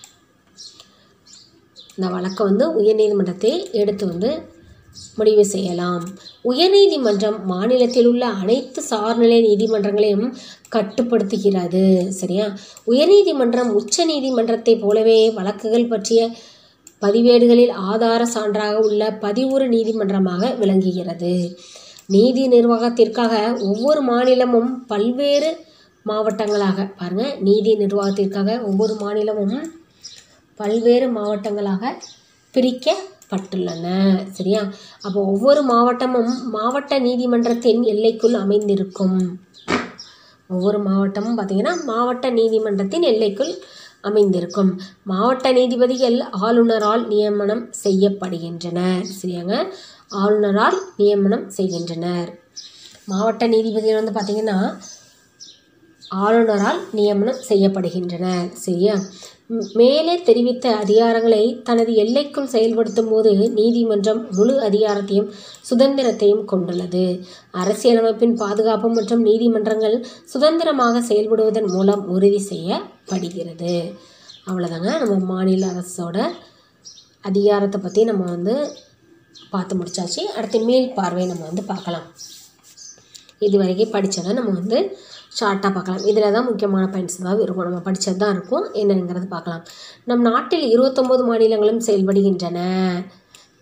இந்த வழக்கை வந்து உயர்நீதிமன்றத்தை எடுத்து வந்து முடிவு செய்யலாம் உயர்நீதிமன்றம் மாநிலத்தில் உள்ள அனைத்து சார்நிலை நீதிமன்றங்களையும் கட்டுப்படுத்துகிறது சரியா உயர்நீதிமன்றம் உச்ச நீதிமன்றத்தை போலவே வழக்குகள் பற்றிய பதிவேடுகளில் ஆதார சான்றாக உள்ள பதிவுறு நீதிமன்றமாக விளங்குகிறது நீதி நிர்வாகத்திற்காக ஒவ்வொரு மாநிலமும் பல்வேறு மாவட்டங்களாக பாருங்க நீதி நிர்வாகத்திற்காக ஒவ்வொரு மாநிலமும் பல்வேறு மாவட்டங்களாக பிரிக்கப்பட்டுள்ளன சரியா அப்போ ஒவ்வொரு மாவட்டமும் மாவட்ட நீதிமன்றத்தின் எல்லைக்குள் அமைந்திருக்கும் ஒவ்வொரு மாவட்டமும் பார்த்திங்கன்னா மாவட்ட நீதிமன்றத்தின் எல்லைக்குள் அமைந்திருக்கும் மாவட்ட நீதிபதிகள் ஆளுநரால் நியமனம் செய்யப்படுகின்றனர் சரியாங்க ஆளுநரால் நியமனம் செய்கின்றனர் மாவட்ட நீதிபதிகள் வந்து பார்த்திங்கன்னா ஆளுநரால் நியமனம் செய்யப்படுகின்றனர் சரியா ம், மேலே தெரிவித்த அதிகாரங்களை தனது எல்லைக்குள் செயல்படுத்தும் போது நீதிமன்றம் முழு அதிகாரத்தையும் சுதந்திரத்தையும் கொண்டுள்ளது அரசியலமைப்பின் பாதுகாப்பு மற்றும் நீதிமன்றங்கள் சுதந்திரமாக செயல்படுவதன் மூலம் உறுதி செய்யப்படுகிறது அவ்வளோதாங்க நம்ம மாநில அரசோட அதிகாரத்தை பற்றி நம்ம வந்து பார்த்து முடிச்சாச்சு அடுத்து மேல் பார்வை நம்ம வந்து பார்க்கலாம் இது வரைக்கும் படித்ததை நம்ம வந்து ஷார்ட்டாக பார்க்கலாம் இதில் தான் முக்கியமான பாயிண்ட்ஸ் ஏதாவது இருக்கும் நம்ம படித்தது தான் இருக்கும் என்னங்கிறது பார்க்கலாம் நம் நாட்டில் இருபத்தொம்போது மாநிலங்களும் செயல்படுகின்றன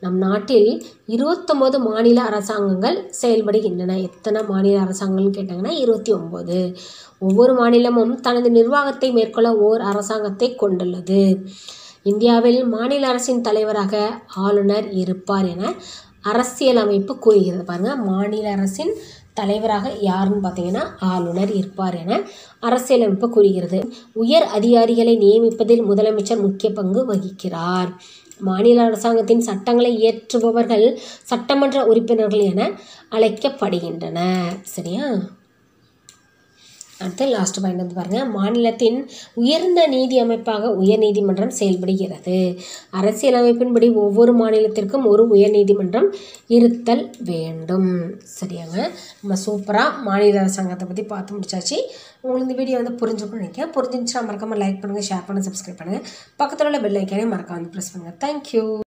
நம் நாட்டில் இருபத்தொம்போது மாநில அரசாங்கங்கள் செயல்படுகின்றன எத்தனை மாநில அரசாங்கங்கள்னு கேட்டாங்கன்னா இருபத்தி ஒம்பது ஒவ்வொரு மாநிலமும் தனது நிர்வாகத்தை மேற்கொள்ள ஓர் அரசாங்கத்தை கொண்டுள்ளது இந்தியாவில் மாநில அரசின் தலைவராக ஆளுநர் இருப்பார் என அரசியலமைப்பு கூறுகிறது பாருங்கள் மாநில அரசின் தலைவராக யாருன்னு பார்த்தீங்கன்னா ஆளுநர் இருப்பார் என அரசியலமைப்பு கூறுகிறது உயர் அதிகாரிகளை நியமிப்பதில் முதலமைச்சர் முக்கிய பங்கு வகிக்கிறார் மாநில அரசாங்கத்தின் சட்டங்களை இயற்றுபவர்கள் சட்டமன்ற உறுப்பினர்கள் என அழைக்கப்படுகின்றன சரியா அடுத்து லாஸ்ட் பாயிண்ட் வந்து பாருங்கள் மாநிலத்தின் உயர்ந்த நீதி அமைப்பாக உயர்நீதிமன்றம் செயல்படுகிறது அரசியலமைப்பின்படி ஒவ்வொரு மாநிலத்திற்கும் ஒரு உயர்நீதிமன்றம் இருத்தல் வேண்டும் சரியாங்க நம்ம சூப்பராக மாநில அரசாங்கத்தை பற்றி பார்த்து முடிச்சாச்சு உங்களுக்கு இந்த வீடியோ வந்து புரிஞ்சுக்கணும்னு நினைக்கிறேன் புரிஞ்சிருந்துச்சுன்னா மறக்காமல் லைக் பண்ணுங்கள் ஷேர் பண்ணுங்கள் சப்ஸ்கிரைப் பண்ணுங்கள் பக்கத்தில் உள்ள பெல் ஐக்கானே மறக்காம வந்து ப்ரெஸ் பண்ணுங்கள் தேங்க்யூ